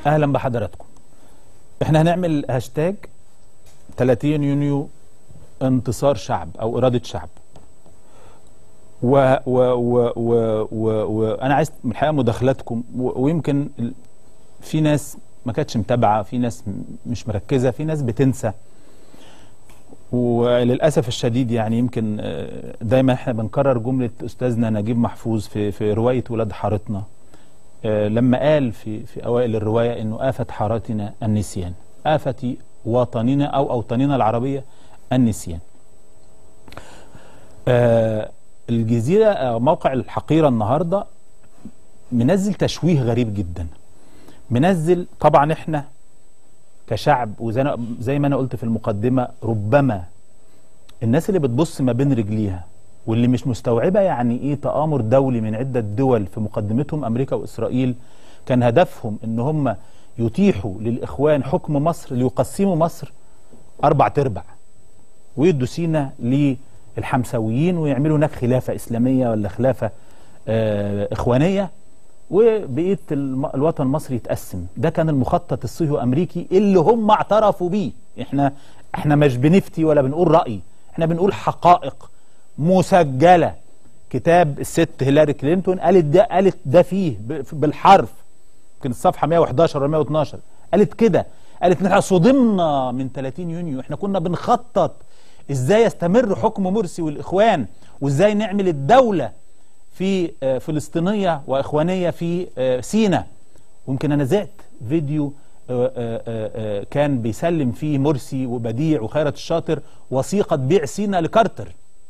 اهلا بحضراتكم احنا هنعمل هاشتاج 30 يونيو انتصار شعب او اراده شعب و و و و و وانا عايز من الحقيقه مداخلاتكم و- ويمكن ال- في ناس ما كانتش متابعه في ناس م- مش مركزه في ناس بتنسى وللاسف الشديد يعني يمكن آه، دايما احنا بنكرر جمله استاذنا نجيب محفوظ في في روايه ولاد حارتنا آه، لما قال في في اوائل الروايه انه آفة حارتنا النسيان آفة وطننا او اوطاننا العربيه النسيان آه، الجزيره آه، موقع الحقيره النهارده منزل تشويه غريب جدا منزل طبعا احنا كشعب وزي أنا- زي ما انا قلت في المقدمه ربما الناس اللي بتبص ما بين رجليها واللي مش مستوعبه يعني ايه تآمر دولي من عده دول في مقدمتهم امريكا واسرائيل كان هدفهم ان هم يتيحوا للاخوان حكم مصر ليقسموا مصر اربع تربع ويدوا سينا للحمساويين ويعملوا هناك خلافه اسلاميه ولا خلافه آه اخوانيه وبقيه الم- الوطن المصري يتقسم ده كان المخطط الصهيو امريكي اللي هم اعترفوا بيه احنا احنا مش بنفتي ولا بنقول راي احنا بنقول حقائق مسجله كتاب الست هيلاري كلينتون قالت ده قالت ده فيه ب- بالحرف يمكن الصفحه 111 ولا 112 قالت كده قالت ان احنا صدمنا من 30 يونيو احنا كنا بنخطط ازاي يستمر حكم مرسي والاخوان وازاي نعمل الدوله في آه، فلسطينيه واخوانيه في آه، سينا ويمكن انا زعت فيديو آه، آه، آه، آه، كان بيسلم فيه مرسي وبديع وخيرت الشاطر وثيقه بيع سينا لكارتر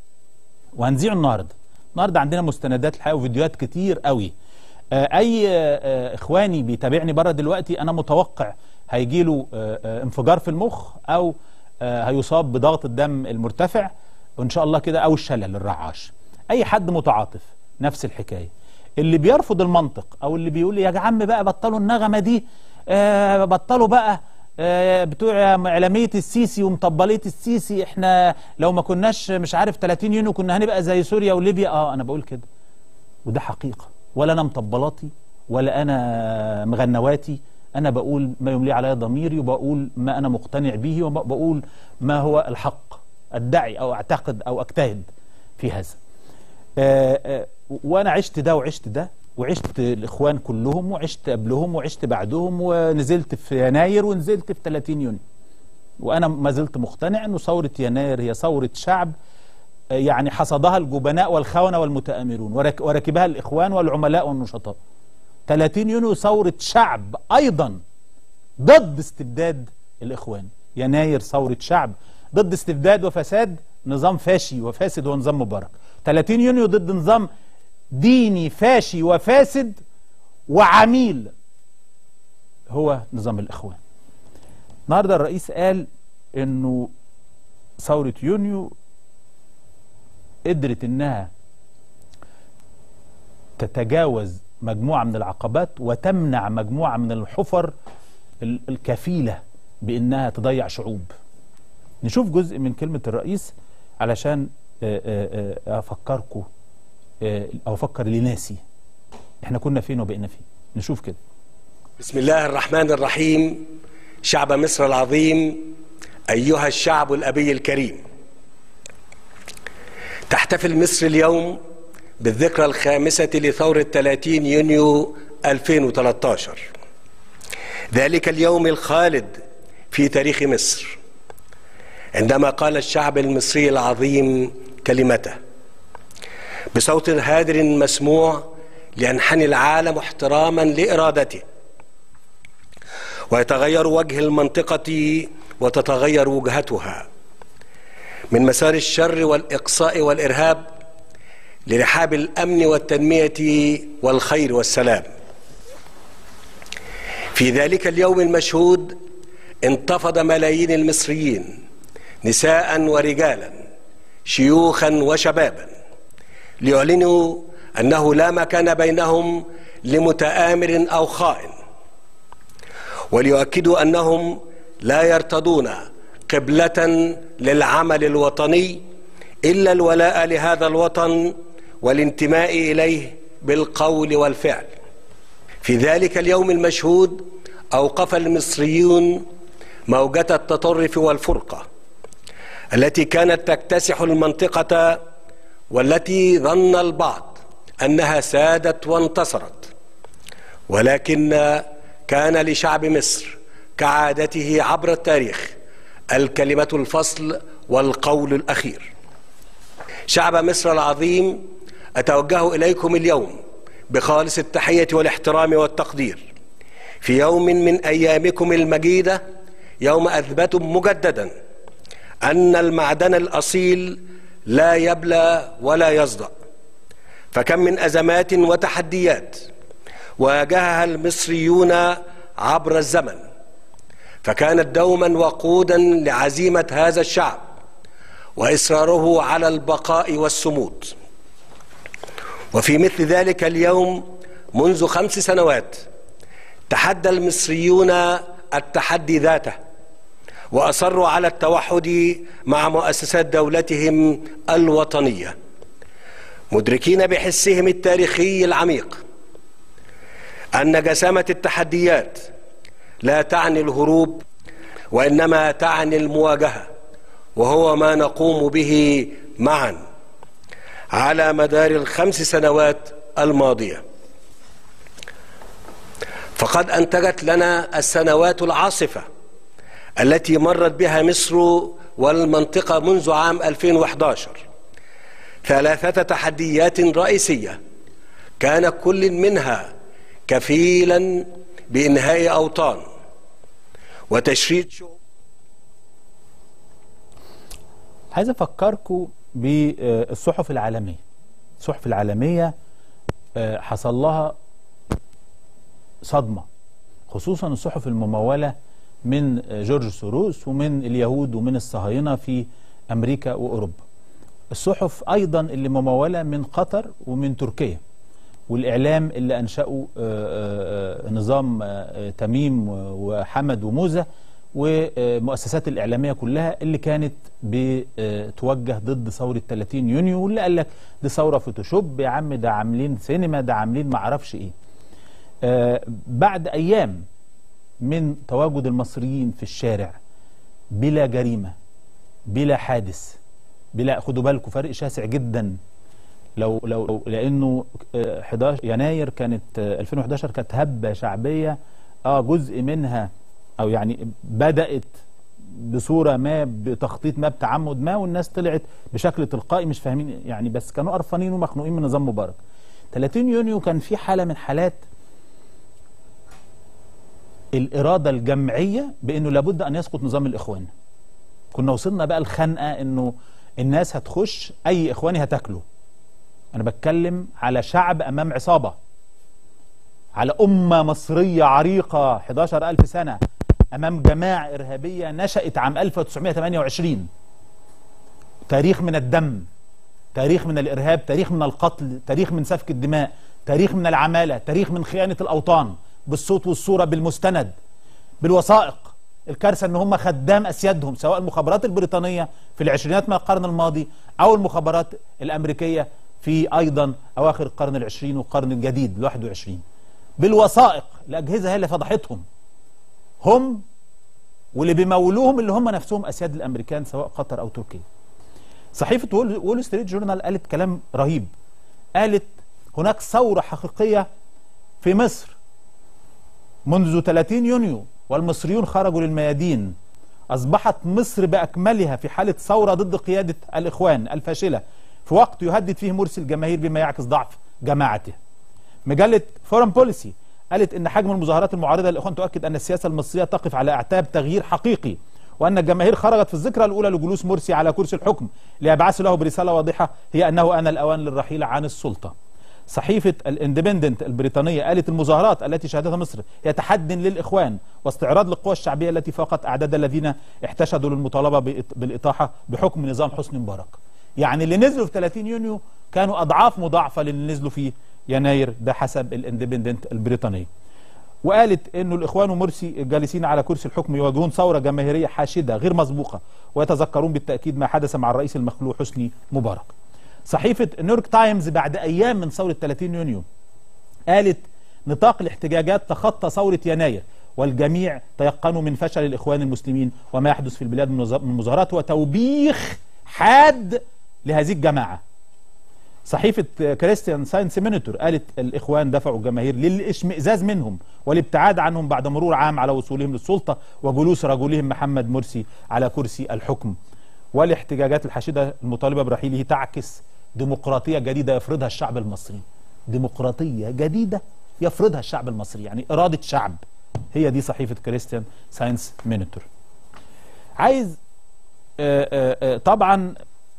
وهنذيعه النهارده النهارده عندنا مستندات الحقيقه وفيديوهات كتير قوي آه، اي آه، آه، اخواني بيتابعني بره دلوقتي انا متوقع هيجي له انفجار في المخ او آه، هيصاب بضغط الدم المرتفع وان شاء الله كده او الشلل الرعاش اي حد متعاطف نفس الحكايه اللي بيرفض المنطق او اللي بيقول يا عم بقى بطلوا النغمه دي آه، بطلوا بقى آه، بتوع اعلاميه السيسي ومطبليه السيسي احنا لو ما كناش مش عارف 30 يونيو كنا هنبقى زي سوريا وليبيا اه انا بقول كده وده حقيقه ولا انا مطبلاتي ولا انا مغنواتي انا بقول ما يملي علي ضميري وبقول ما انا مقتنع به وبقول ما هو الحق ادعي او اعتقد او اجتهد في هذا آه، آه، وانا عشت ده وعشت ده وعشت الاخوان كلهم وعشت قبلهم وعشت بعدهم ونزلت في يناير ونزلت في 30 يونيو وانا ما زلت مقتنع انه ثوره يناير هي ثوره شعب آه، يعني حصدها الجبناء والخونه والمتآمرون ورك- وركبها الاخوان والعملاء والنشطاء 30 يونيو ثوره شعب ايضا ضد استبداد الاخوان يناير ثوره شعب ضد استبداد وفساد نظام فاشي وفاسد هو نظام مبارك 30 يونيو ضد نظام ديني فاشي وفاسد وعميل هو نظام الاخوان النهارده الرئيس قال انه ثوره يونيو قدرت انها تتجاوز مجموعه من العقبات وتمنع مجموعه من الحفر ال- الكفيله بانها تضيع شعوب نشوف جزء من كلمه الرئيس علشان آه، آه، آه، افكركم آه، او افكر لناسي احنا كنا فين وبقينا فين نشوف كده بسم الله الرحمن الرحيم شعب مصر العظيم أيها الشعب الأبي الكريم تحتفل مصر اليوم بالذكرى الخامسة لثورة 30 يونيو 2013 ذلك اليوم الخالد في تاريخ مصر عندما قال الشعب المصري العظيم كلمته بصوت هادر مسموع لينحني العالم احتراما لإرادته ويتغير وجه المنطقة وتتغير وجهتها من مسار الشر والإقصاء والإرهاب لرحاب الأمن والتنمية والخير والسلام في ذلك اليوم المشهود انتفض ملايين المصريين نساء ورجالا شيوخا وشبابا ليعلنوا أنه لا مكان بينهم لمتآمر أو خائن وليؤكدوا انهم لا يرتضون قبله للعمل الوطني الا الولاء لهذا الوطن والانتماء اليه بالقول والفعل في ذلك اليوم المشهود أوقف المصريون موجة التطرف والفرقة التي كانت تكتسح المنطقة والتي ظن البعض أنها سادت وانتصرت ولكن كان لشعب مصر كعادته عبر التاريخ الكلمة الفصل والقول الأخير شعب مصر العظيم أتوجه إليكم اليوم بخالص التحية والاحترام والتقدير في يوم من أيامكم المجيدة يوم أثبتم مجددا أن المعدن الأصيل لا يبلى ولا يصدأ فكم من أزمات وتحديات واجهها المصريون عبر الزمن فكانت دوما وقودا لعزيمة هذا الشعب وإصراره على البقاء والصمود وفي مثل ذلك اليوم منذ خمس سنوات تحدى المصريون التحدي ذاته واصروا على التوحد مع مؤسسات دولتهم الوطنيه مدركين بحسهم التاريخي العميق ان جسامه التحديات لا تعني الهروب وانما تعني المواجهه وهو ما نقوم به معا على مدار الخمس سنوات الماضيه فقد انتجت لنا السنوات العاصفه التي مرت بها مصر والمنطقه منذ عام 2011 ثلاثه تحديات رئيسيه كان كل منها كفيلا بانهاء اوطان وتشريد شعوب عايز افكركم بالصحف العالميه الصحف العالميه آه، حصل لها صدمه خصوصا الصحف المموله من آه، جورج سوروس ومن اليهود ومن الصهاينه في امريكا واوروبا الصحف ايضا اللي مموله من قطر ومن تركيا والاعلام اللي انشاه آه، آه، نظام آه، تميم وحمد وموزه والمؤسسات الاعلاميه كلها اللي كانت بتوجه ضد ثوره 30 يونيو واللي قال لك دي ثوره فوتوشوب يا عم ده عاملين سينما ده عاملين ما اعرفش ايه آه، بعد ايام من تواجد المصريين في الشارع بلا جريمه بلا حادث بلا خدوا بالكم فرق شاسع جدا لو لو لو- لانه آه، 11 يناير كانت آه، 2011 كانت هبه شعبيه اه جزء منها او يعني بدات بصوره ما بتخطيط ما بتعمد ما والناس طلعت بشكل تلقائي مش فاهمين يعني بس كانوا قرفانين ومخنوقين من نظام مبارك 30 يونيو كان في حاله من حالات الاراده الجمعيه بانه لابد ان يسقط نظام الاخوان كنا وصلنا بقى الخنقه انه الناس هتخش اي اخواني هتاكله انا بتكلم على شعب امام عصابه على امه مصريه عريقه 11000 سنه امام جماعه ارهابيه نشات عام 1928 تاريخ من الدم تاريخ من الارهاب تاريخ من القتل تاريخ من سفك الدماء تاريخ من العماله تاريخ من خيانه الاوطان بالصوت والصوره بالمستند بالوثائق الكارثه ان هم خدام اسيادهم سواء المخابرات البريطانيه في العشرينات من القرن الماضي او المخابرات الامريكيه في ايضا اواخر القرن العشرين والقرن الجديد ال 21 بالوثائق الاجهزه هي اللي فضحتهم هم واللي بيمولوهم اللي هم نفسهم اسياد الامريكان سواء قطر او تركيا صحيفه وول, وول ستريت جورنال قالت كلام رهيب قالت هناك ثوره حقيقيه في مصر منذ 30 يونيو والمصريون خرجوا للميادين أصبحت مصر بأكملها في حالة ثورة ضد قيادة الإخوان الفاشلة في وقت يهدد فيه مرسي الجماهير بما يعكس ضعف جماعته مجلة فورن بوليسي قالت إن حجم المظاهرات المعارضة للإخوان تؤكد أن السياسة المصرية تقف على أعتاب تغيير حقيقي وأن الجماهير خرجت في الذكرى الأولى لجلوس مرسي على كرسي الحكم ليبعث له برسالة واضحة هي أنه آن الأوان للرحيل عن السلطة صحيفة الاندبندنت البريطانية قالت المظاهرات التي شهدتها مصر هي تحد للإخوان واستعراض للقوى الشعبية التي فاقت أعداد الذين احتشدوا للمطالبة بإط- بالإطاحة بحكم نظام حسني مبارك يعني اللي نزلوا في 30 يونيو كانوا أضعاف مضاعفة للي نزلوا في يناير ده حسب الاندبندنت البريطانية وقالت انه الاخوان ومرسي جالسين على كرسي الحكم يواجهون ثوره جماهيريه حاشده غير مسبوقه ويتذكرون بالتاكيد ما حدث مع الرئيس المخلوع حسني مبارك. صحيفه نيويورك تايمز بعد ايام من ثوره 30 يونيو قالت نطاق الاحتجاجات تخطى ثوره يناير والجميع تيقنوا من فشل الإخوان المسلمين وما يحدث في البلاد من مظا- من مظاهرات وتوبيخ حاد لهذه الجماعة صحيفة كريستيان ساينس مينيتور قالت الإخوان دفعوا الجماهير للاشمئزاز منهم والابتعاد عنهم بعد مرور عام على وصولهم للسلطة وجلوس رجلهم محمد مرسي على كرسي الحكم والاحتجاجات الحاشدة المطالبة برحيله تعكس ديمقراطية جديدة يفرضها الشعب المصري ديمقراطية جديدة يفرضها الشعب المصري يعني إرادة شعب هي دي صحيفة كريستيان ساينس مينيتور عايز آه، آه، آه، طبعا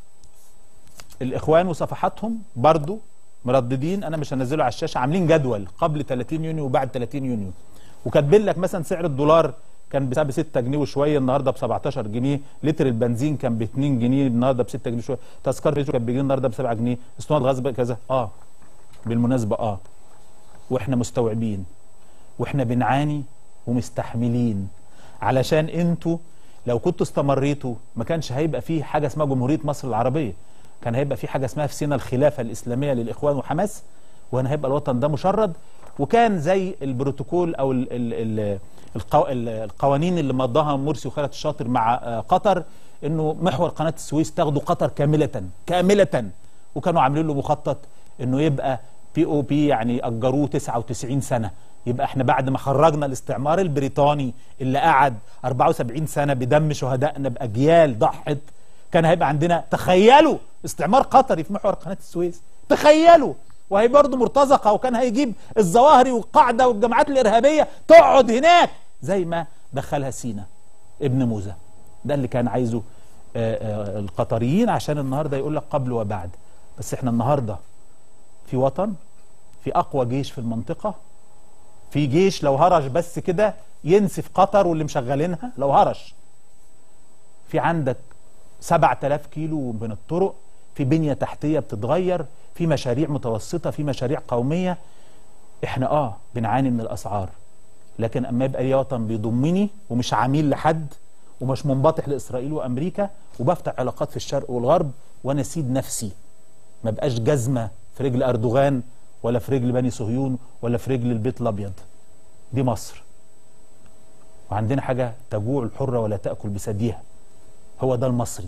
الاخوان وصفحاتهم برضو مرددين انا مش هنزله على الشاشه عاملين جدول قبل 30 يونيو وبعد 30 يونيو وكاتبين لك مثلا سعر الدولار كان ب 6 جنيه وشويه النهارده ب 17 جنيه لتر البنزين كان ب 2 جنيه النهارده ب 6 جنيه شويه تذكره الفيديو كان بيجي النهارده ب 7 جنيه اسطوانه غاز كذا اه بالمناسبه اه واحنا مستوعبين واحنا بنعاني ومستحملين علشان انتوا لو كنتوا استمريتوا ما كانش هيبقى فيه حاجه اسمها جمهوريه مصر العربيه كان هيبقى في حاجه اسمها في سينا الخلافه الاسلاميه للاخوان وحماس وهنا هيبقى الوطن ده مشرد وكان زي البروتوكول او ال ال ال القو ال القوانين اللي مضاها مرسي وخالد الشاطر مع آه، قطر انه محور قناه السويس تاخده قطر كامله كامله وكانوا عاملين له مخطط انه يبقى بي او بي يعني اجروه 99 سنه يبقى احنا بعد ما خرجنا الاستعمار البريطاني اللي قعد 74 سنه بدم شهدائنا باجيال ضحت كان هيبقى عندنا تخيلوا استعمار قطري في محور قناه السويس تخيلوا وهي برضه مرتزقه وكان هيجيب الظواهري والقاعده والجماعات الارهابيه تقعد هناك زي ما دخلها سينا ابن موسى ده اللي كان عايزه آه، آه، القطريين عشان النهارده يقول لك قبل وبعد بس احنا النهارده في وطن في اقوى جيش في المنطقه في جيش لو هرش بس كده ينسف قطر واللي مشغلينها لو هرش في عندك 7000 كيلو من الطرق في بنية تحتية بتتغير في مشاريع متوسطة في مشاريع قومية احنا اه بنعاني من الاسعار لكن اما يبقى لي وطن بيضمني ومش عميل لحد ومش منبطح لاسرائيل وامريكا وبفتح علاقات في الشرق والغرب وانا سيد نفسي ما بقاش جزمه في رجل اردوغان ولا في رجل بني صهيون ولا في رجل البيت الابيض دي مصر وعندنا حاجه تجوع الحره ولا تاكل بثديها هو ده المصري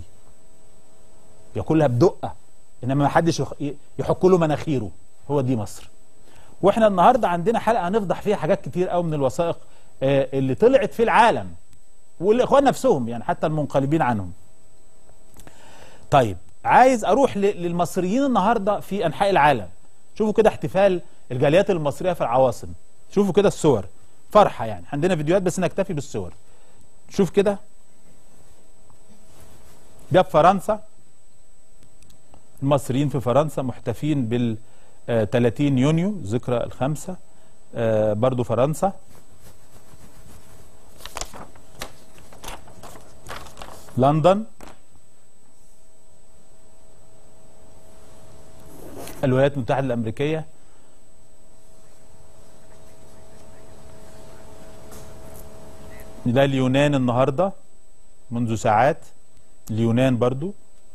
ياكلها بدقه انما ما حدش يخ- يحك له مناخيره هو دي مصر واحنا النهارده عندنا حلقه هنفضح فيها حاجات كتير قوي من الوثائق آه، اللي طلعت في العالم والاخوان نفسهم يعني حتى المنقلبين عنهم طيب عايز اروح ل- للمصريين النهارده في انحاء العالم شوفوا كده احتفال الجاليات المصريه في العواصم شوفوا كده الصور فرحه يعني عندنا فيديوهات بس نكتفي بالصور شوف كده ده في فرنسا المصريين في فرنسا محتفين بال آه، 30 يونيو ذكرى الخمسة آه، برضو فرنسا لندن الولايات المتحدة الأمريكية ده اليونان النهاردة منذ ساعات اليونان برضو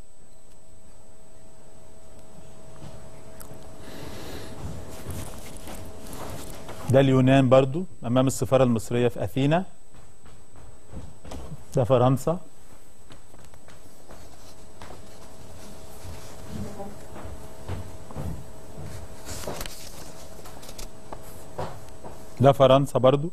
ده اليونان برضو أمام السفارة المصرية في أثينا ده فرنسا ده فرنسا برضو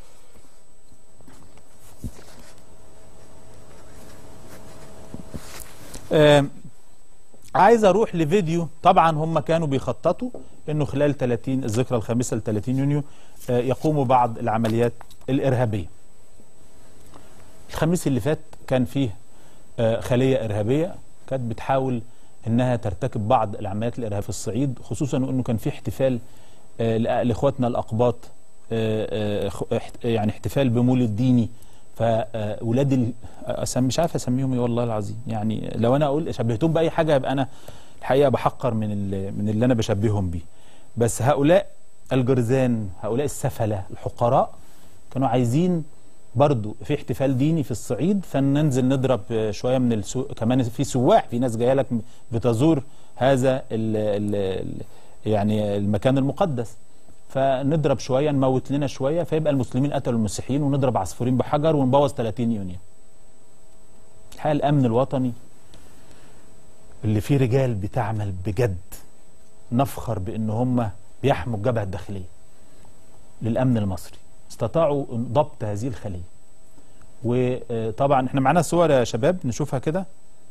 آم، عايز اروح لفيديو طبعا هم كانوا بيخططوا انه خلال 30 الذكرى الخامسه ل 30 يونيو آه، يقوموا بعض العمليات الارهابيه. الخميس اللي فات كان فيه آه، خليه ارهابيه كانت بتحاول انها ترتكب بعض العمليات الارهابيه في الصعيد خصوصا انه كان في احتفال آه، لأ- لاخواتنا الاقباط آه، آه، خ- احت- يعني احتفال بمولد ديني فولاد ال... أسم... مش عارف اسميهم ايه والله العظيم يعني لو انا اقول شبهتهم باي حاجه يبقى انا الحقيقه بحقر من ال... من اللي انا بشبههم بيه بس هؤلاء الجرذان هؤلاء السفله الحقراء كانوا عايزين برضو في احتفال ديني في الصعيد فننزل نضرب آه، شويه من السو... كمان في سواح في ناس جايه لك بتزور هذا ال... ال... ال... يعني المكان المقدس فنضرب شويه نموت لنا شويه فيبقى المسلمين قتلوا المسيحيين ونضرب عصفورين بحجر ونبوظ 30 يونيو الحقيقه الامن الوطني اللي فيه رجال بتعمل بجد نفخر بان هم بيحموا الجبهه الداخليه للامن المصري استطاعوا ضبط هذه الخليه وطبعا احنا معانا صور يا شباب نشوفها كده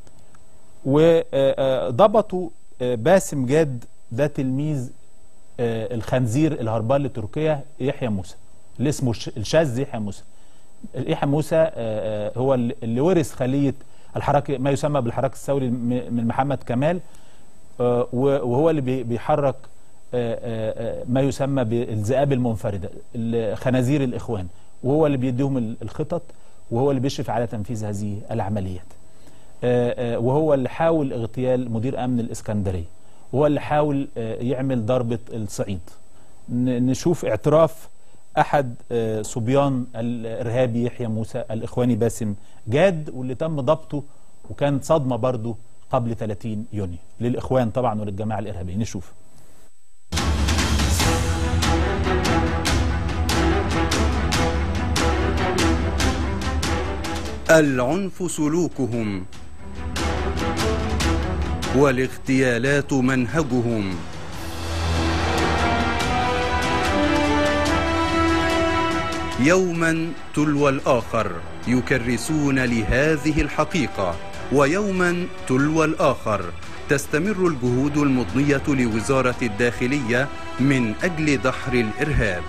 وضبطوا باسم جاد ده تلميذ الخنزير الهربان لتركيا يحيى موسى اللي اسمه الشاذ يحيى موسى يحيى موسى هو اللي ورث خليه الحراك ما يسمى بالحراك الثوري من محمد كمال وهو اللي بيحرك ما يسمى بالذئاب المنفرده خنازير الاخوان وهو اللي بيديهم الخطط وهو اللي بيشرف على تنفيذ هذه العمليات وهو اللي حاول اغتيال مدير امن الاسكندريه وهو اللي حاول يعمل ضربه الصعيد نشوف اعتراف احد صبيان الارهابي يحيى موسى الاخواني باسم جاد واللي تم ضبطه وكانت صدمه برضه قبل 30 يونيو للاخوان طبعا وللجماعه الارهابيه نشوف العنف سلوكهم والاغتيالات منهجهم يوما تلو الاخر يكرسون لهذه الحقيقه ويوما تلو الاخر تستمر الجهود المضنيه لوزاره الداخليه من اجل دحر الارهاب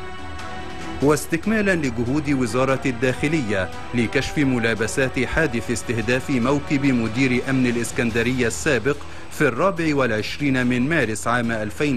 واستكمالا لجهود وزارة الداخلية لكشف ملابسات حادث استهداف موكب مدير أمن الإسكندرية السابق في الرابع والعشرين من مارس عام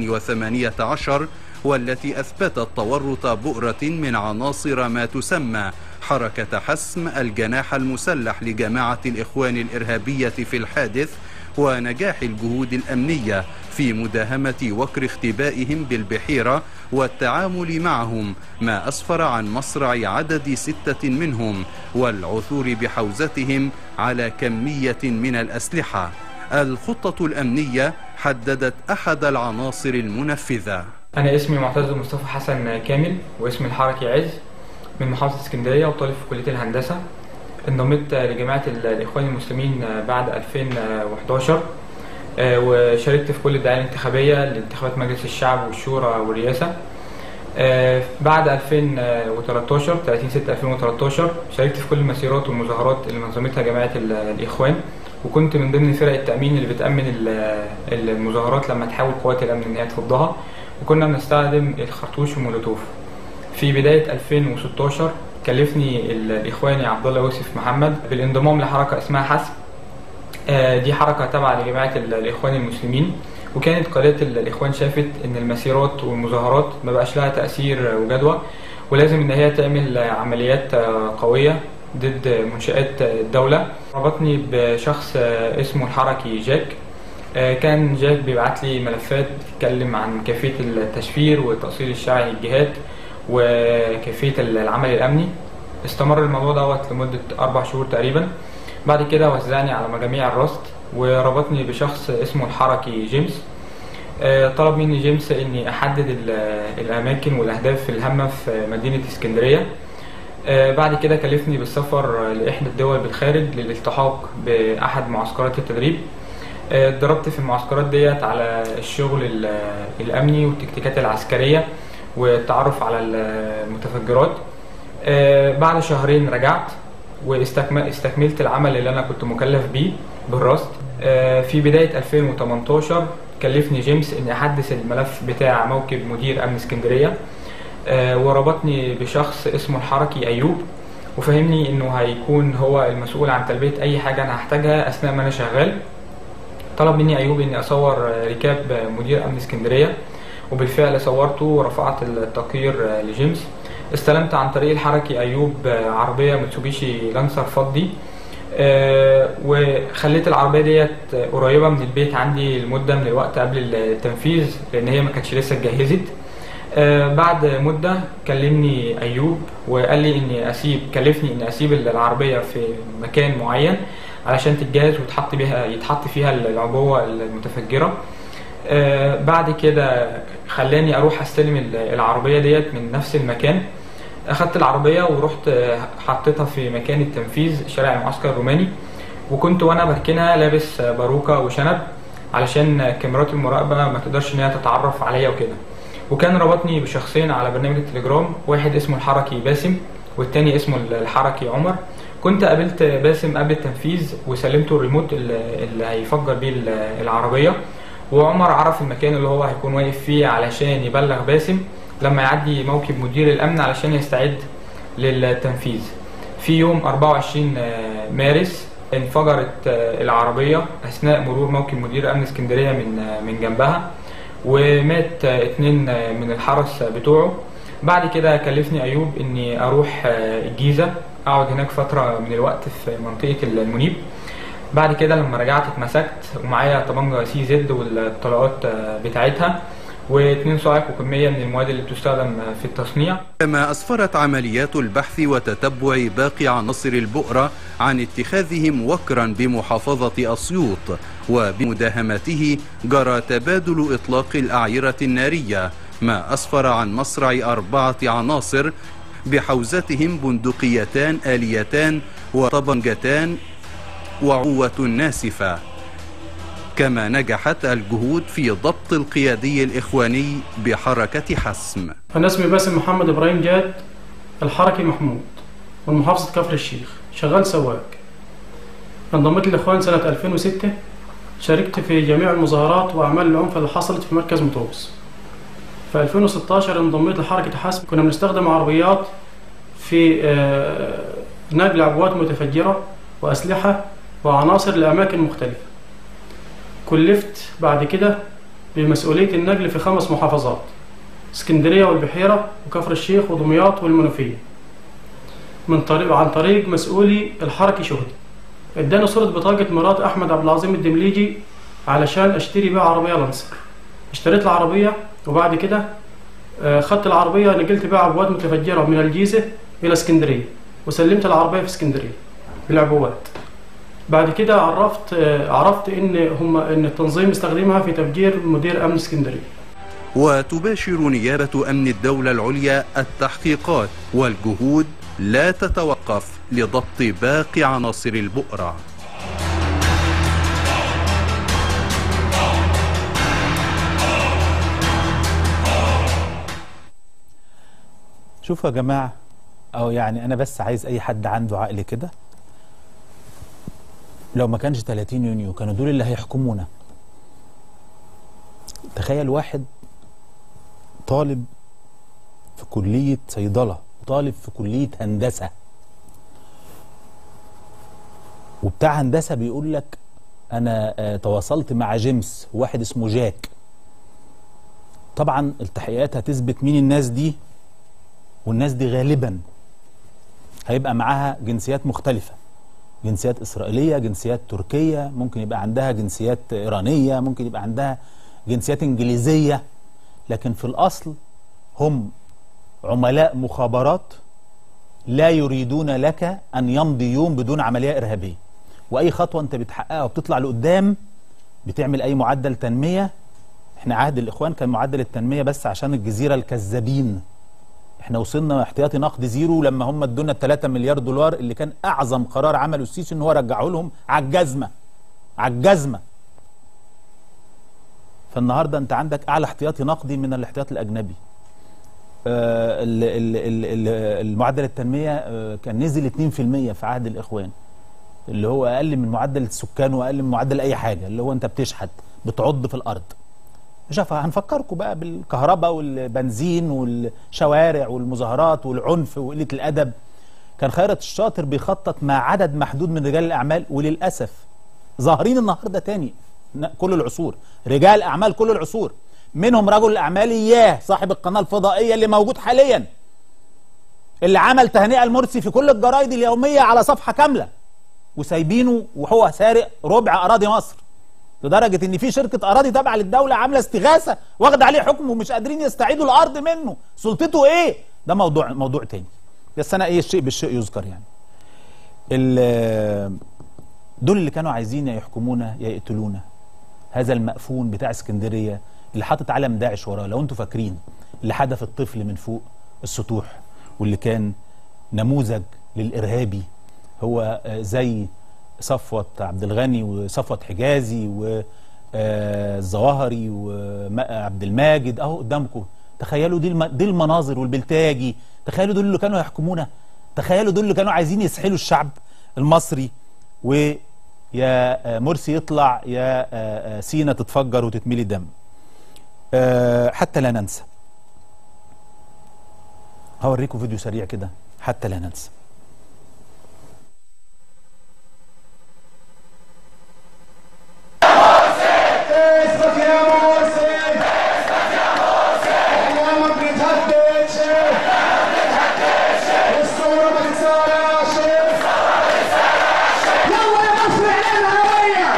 2018 والتي أثبتت تورط بؤرة من عناصر ما تسمى حركة حسم الجناح المسلح لجماعة الإخوان الإرهابية في الحادث ونجاح الجهود الأمنية في مداهمة وكر اختبائهم بالبحيرة والتعامل معهم ما أسفر عن مصرع عدد ستة منهم والعثور بحوزتهم على كمية من الأسلحة الخطة الأمنية حددت أحد العناصر المنفذة أنا اسمي معتز مصطفى حسن كامل واسمي الحركي عز من محافظة اسكندرية وطالب في كلية الهندسة انضميت لجماعة الإخوان المسلمين بعد 2011 وشاركت في كل الدعاية الانتخابية لانتخابات مجلس الشعب والشورى والرئاسة بعد 2013 30 6 2013 شاركت في كل المسيرات والمظاهرات اللي نظمتها جماعة الإخوان وكنت من ضمن فرق التأمين اللي بتأمن المظاهرات لما تحاول قوات الأمن إن هي تفضها وكنا بنستخدم الخرطوش والمولوتوف في بداية 2016 كلفني الإخواني عبد الله يوسف محمد بالانضمام لحركة اسمها حسب دي حركة تابعة لجماعة الإخوان المسلمين وكانت قادة الإخوان شافت إن المسيرات والمظاهرات ما بقاش لها تأثير وجدوى ولازم إن هي تعمل عمليات قوية ضد منشآت الدولة ربطني بشخص اسمه الحركي جاك كان جاك بيبعت لي ملفات بتتكلم عن كيفية التشفير والتأصيل الشرعي للجهات وكيفية العمل الأمني استمر الموضوع دوت لمدة أربع شهور تقريبا بعد كده وزعني على مجاميع الرصد وربطني بشخص اسمه الحركي جيمس طلب مني جيمس اني احدد الاماكن والاهداف الهامه في مدينه اسكندريه بعد كده كلفني بالسفر لاحدى الدول بالخارج للالتحاق باحد معسكرات التدريب اتدربت في المعسكرات ديت على الشغل الامني والتكتيكات العسكريه والتعرف على المتفجرات بعد شهرين رجعت واستكملت العمل اللي انا كنت مكلف بيه بالرصد في بداية 2018 كلفني جيمس اني احدث الملف بتاع موكب مدير امن اسكندرية وربطني بشخص اسمه الحركي ايوب وفهمني انه هيكون هو المسؤول عن تلبية اي حاجة انا هحتاجها اثناء ما انا شغال طلب مني ايوب اني اصور ركاب مدير امن اسكندرية وبالفعل صورته ورفعت التقرير لجيمس استلمت عن طريق الحركي ايوب عربيه متسوبيشي لانسر فضي أه وخليت العربيه ديت قريبه من البيت عندي لمده من الوقت قبل التنفيذ لان هي ما كانتش لسه اتجهزت أه بعد مده كلمني ايوب وقال لي اني اسيب كلفني اني اسيب العربيه في مكان معين علشان تتجهز وتحط بيها يتحط فيها العبوه المتفجره أه بعد كده خلاني اروح استلم ال- العربيه ديت من نفس المكان اخدت العربيه ورحت آه، حطيتها في مكان التنفيذ شارع المعسكر الروماني وكنت وانا بركنها لابس آه، باروكه وشنب علشان آه، كاميرات المراقبه ما تقدرش ان هي تتعرف عليا وكده وكان ربطني بشخصين على برنامج التليجرام واحد اسمه الحركي باسم والتاني اسمه الحركي عمر كنت قابلت باسم قبل التنفيذ وسلمته الريموت اللي اللي هيفجر بيه ال- العربيه وعمر عرف المكان اللي هو هيكون واقف فيه علشان يبلغ باسم لما يعدي موكب مدير الامن علشان يستعد للتنفيذ في يوم 24 مارس انفجرت العربية أثناء مرور موكب مدير أمن اسكندرية من من جنبها ومات اتنين من الحرس بتوعه بعد كده كلفني أيوب إني أروح الجيزة أقعد هناك فترة من الوقت في منطقة المنيب بعد كده لما رجعت اتمسكت ومعايا طبنجة سي زد والطلقات بتاعتها واثنين صاعق وكمية من المواد اللي بتستخدم في التصنيع كما أسفرت عمليات البحث وتتبع باقي عناصر البؤرة عن اتخاذهم وكرا بمحافظة أسيوط وبمداهمته جرى تبادل إطلاق الأعيرة النارية ما أسفر عن مصرع أربعة عناصر بحوزتهم بندقيتان آليتان وطبنجتان وعوة ناسفة كما نجحت الجهود في ضبط القيادي الإخواني بحركة حسم أنا اسمي باسم محمد إبراهيم جاد الحركي محمود من محافظة كفر الشيخ شغال سواق انضميت للإخوان سنة 2006 شاركت في جميع المظاهرات وأعمال العنف اللي حصلت في مركز مطوس في 2016 انضميت لحركة حسم كنا بنستخدم عربيات في آه، نقل عبوات متفجرة وأسلحة وعناصر لأماكن مختلفة كلفت بعد كده بمسؤولية النقل في خمس محافظات اسكندرية والبحيرة وكفر الشيخ ودمياط والمنوفية من طريق عن طريق مسؤولي الحركي شهدي اداني صورة بطاقة مرات أحمد عبد العظيم الدمليجي علشان أشتري بيها عربية لانسر اشتريت العربية وبعد كده آه، خدت العربية نقلت بيها عبوات متفجرة من الجيزة إلى اسكندرية وسلمت العربية في اسكندرية بالعبوات بعد كده عرفت آه، عرفت ان هم ان التنظيم استخدمها في تفجير مدير امن اسكندريه وتباشر نيابة أمن الدولة العليا التحقيقات والجهود لا تتوقف لضبط باقي عناصر البؤرة شوفوا يا جماعة أو يعني أنا بس عايز أي حد عنده عقل كده لو ما كانش 30 يونيو كانوا دول اللي هيحكمونا تخيل واحد طالب في كلية صيدلة وطالب في كلية هندسة وبتاع هندسة بيقول لك أنا آه، تواصلت مع جيمس واحد اسمه جاك طبعا التحقيقات هتثبت مين الناس دي والناس دي غالبا هيبقى معاها جنسيات مختلفة جنسيات إسرائيلية جنسيات تركية ممكن يبقى عندها جنسيات إيرانية ممكن يبقى عندها جنسيات إنجليزية لكن في الأصل هم عملاء مخابرات لا يريدون لك أن يمضي يوم بدون عملية إرهابية وأي خطوة أنت بتحققها وبتطلع لقدام بتعمل أي معدل تنمية احنا عهد الإخوان كان معدل التنمية بس عشان الجزيرة الكذابين احنا وصلنا احتياطي نقد زيرو لما هم ادونا 3 مليار دولار اللي كان اعظم قرار عمله السيسي ان هو رجعه لهم على الجزمه على الجزمه فالنهارده انت عندك اعلى احتياطي نقدي من الاحتياط الاجنبي آه ال- ال- ال- ال- المعدل التنميه آه كان نزل 2% في عهد الاخوان اللي هو اقل من معدل السكان واقل من معدل اي حاجه اللي هو انت بتشحت بتعض في الارض شوف هنفكركم بقى بالكهرباء والبنزين والشوارع والمظاهرات والعنف وقلة الأدب كان خيرت الشاطر بيخطط مع عدد محدود من رجال الأعمال وللأسف ظاهرين النهاردة تاني ن- كل العصور رجال أعمال كل العصور منهم رجل الأعمال إياه صاحب القناة الفضائية اللي موجود حاليا اللي عمل تهنئة المرسي في كل الجرايد اليومية على صفحة كاملة وسايبينه وهو سارق ربع أراضي مصر لدرجة ان في شركة اراضي تابعة للدولة عاملة استغاثة واخد عليه حكم ومش قادرين يستعيدوا الارض منه سلطته ايه ده موضوع موضوع تاني بس انا ايه الشيء بالشيء يذكر يعني ال- دول اللي كانوا عايزين يا يحكمونا يا يقتلونا هذا المأفون بتاع اسكندرية اللي حاطط علم داعش وراه لو انتوا فاكرين اللي حدف الطفل من فوق السطوح واللي كان نموذج للارهابي هو آه، زي صفوت عبد الغني وصفوت حجازي والظواهري وعبد الماجد اهو قدامكم تخيلوا دي الم- دي المناظر والبلتاجي تخيلوا دول اللي كانوا يحكمونا تخيلوا دول اللي كانوا عايزين يسحلوا الشعب المصري ويا آه، مرسي يطلع يا آه، آه، سينا تتفجر وتتملي دم آه، حتى لا ننسى هوريكم فيديو سريع كده حتى لا ننسى اسمك يا مرسي احلامك بتهدد الصورة ما تتساراش يلا يا مصر اعلان هوية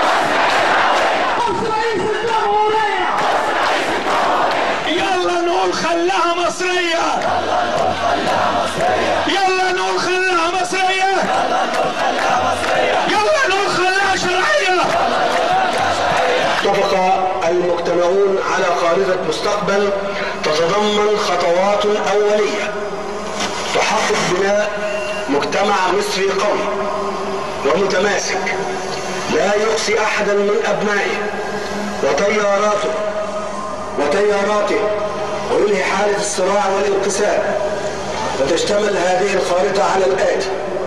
مصر رئيس الجمهورية يلا نقول خلاها مصرية يلا نقول خلاها مصرية يلا نقول خلاها شرعية اتفق المجتمعون على خارطة مستقبل تتضمن خطوات أولية تحقق بناء مجتمع مصري قوي ومتماسك لا يقصي أحدا من أبنائه وتياراته وتياراته وينهي حالة الصراع والانقسام وتشتمل هذه الخارطة على الآتي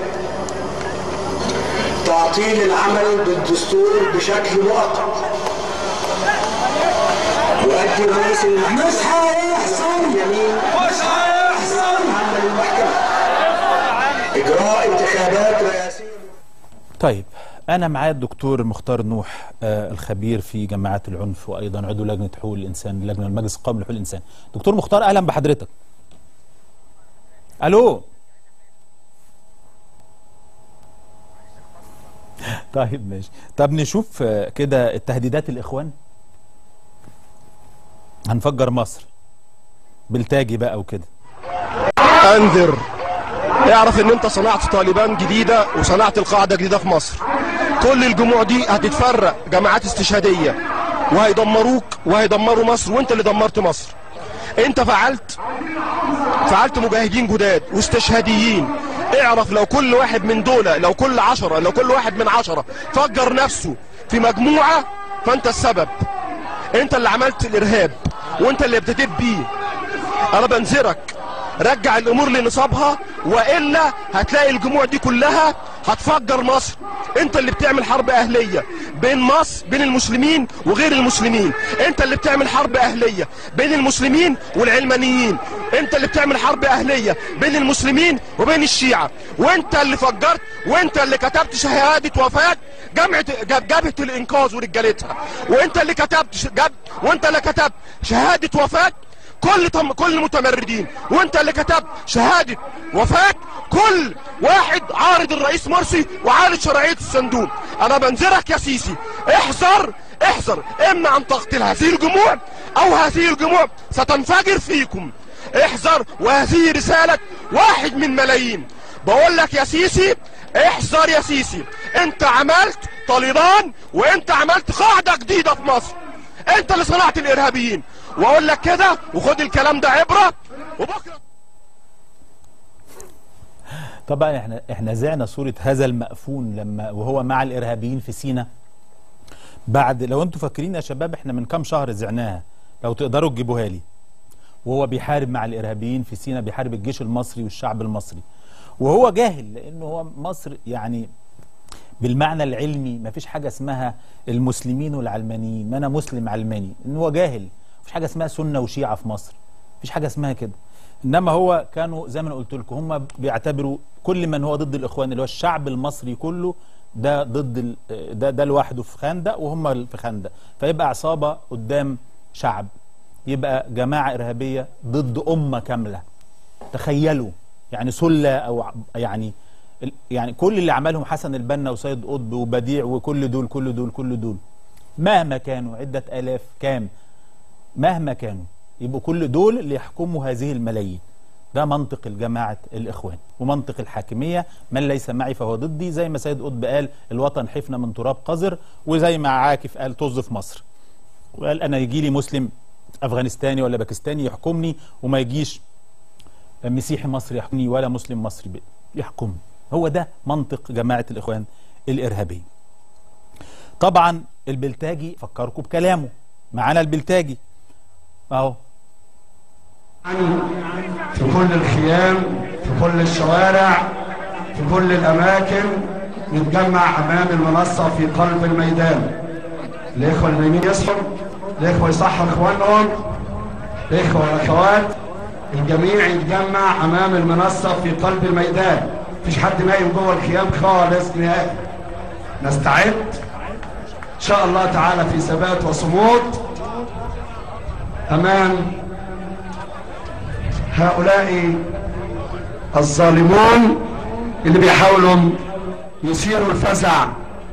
تعطيل العمل بالدستور بشكل مؤقت يؤدي رئيس المحكمة مش هيحصل اليمين مش هيحصل عمل المحكمة إجراء انتخابات رئاسية طيب أنا معايا الدكتور مختار نوح آه الخبير في جماعات العنف وأيضا عضو لجنة حقوق الإنسان لجنة المجلس القومي لحقوق الإنسان دكتور مختار أهلا بحضرتك ألو طيب ماشي طب نشوف آه، كده التهديدات الإخوان هنفجر مصر بلتاجي بقى وكده انذر اعرف ان انت صنعت طالبان جديدة وصنعت القاعدة جديدة في مصر كل الجموع دي هتتفرق جماعات استشهادية وهيدمروك وهيدمروا مصر وانت اللي دمرت مصر انت فعلت فعلت مجاهدين جداد واستشهاديين اعرف لو كل واحد من دول لو كل عشرة لو كل واحد من عشرة فجر نفسه في مجموعة فانت السبب انت اللي عملت الارهاب وانت اللي ابتديت بيه انا بنذرك رجع الامور لنصابها والا هتلاقي الجموع دي كلها هتفجر مصر انت اللي بتعمل حرب اهليه بين مصر بين المسلمين وغير المسلمين انت اللي بتعمل حرب اهليه بين المسلمين والعلمانيين انت اللي بتعمل حرب اهليه بين المسلمين وبين الشيعه وانت اللي فجرت وانت اللي كتبت شهاده وفاه جامعه جب- جبهه الانقاذ ورجالتها وانت اللي كتبت ش- جب وانت اللي كتبت شهاده وفاه كل طم... كل المتمردين وانت اللي كتبت شهادة وفاة كل واحد عارض الرئيس مرسي وعارض شرعية الصندوق انا بنذرك يا سيسي احذر احذر اما ان تقتل هذه الجموع او هذه الجموع ستنفجر فيكم احذر وهذه رسالة واحد من ملايين بقول لك يا سيسي احذر يا سيسي انت عملت طالبان وانت عملت قاعدة جديدة في مصر انت اللي صنعت الارهابيين واقول لك كده وخد الكلام ده عبره وبكره طبعا احنا احنا زعنا صورة هذا المأفون لما وهو مع الإرهابيين في سينا بعد لو انتوا فاكرين يا شباب احنا من كام شهر زعناها لو تقدروا تجيبوها لي وهو بيحارب مع الإرهابيين في سينا بيحارب الجيش المصري والشعب المصري وهو جاهل لأنه هو مصر يعني بالمعنى العلمي ما فيش حاجة اسمها المسلمين والعلمانيين ما أنا مسلم علماني إن هو جاهل ما فيش حاجة اسمها سنة وشيعة في مصر ما فيش حاجة اسمها كده إنما هو كانوا زي ما أنا قلت لكم هم بيعتبروا كل من هو ضد الإخوان اللي هو الشعب المصري كله ده ضد ال- ده ده لوحده في خندق وهم في خندق فيبقى عصابة قدام شعب يبقى جماعة إرهابية ضد أمة كاملة تخيلوا يعني سلة أو ع- يعني ال- يعني كل اللي عملهم حسن البنا وسيد قطب وبديع وكل دول كل دول كل دول مهما كانوا عدة آلاف كام مهما كانوا يبقوا كل دول اللي يحكموا هذه الملايين ده منطق الجماعة الإخوان ومنطق الحاكمية من ليس معي فهو ضدي زي ما سيد قطب قال الوطن حفنة من تراب قذر وزي ما عاكف قال طز في مصر وقال انا يجي لي مسلم افغانستاني ولا باكستاني يحكمني وما يجيش مسيحي مصري يحكمني ولا مسلم مصري ب- يحكمني هو ده منطق جماعه الاخوان الارهابيه طبعا البلتاجي فكركم بكلامه معانا البلتاجي اهو في كل الخيام في كل الشوارع في كل الأماكن نتجمع أمام المنصة في قلب الميدان الإخوة اللي نايمين يصحوا الإخوة يصحوا إخوانهم الإخوة والأخوات الجميع يتجمع أمام المنصة في قلب الميدان مفيش حد نايم جوه الخيام خالص نهائي نستعد إن شاء الله تعالى في ثبات وصمود أمام هؤلاء الظالمون اللي بيحاولوا يثيروا الفزع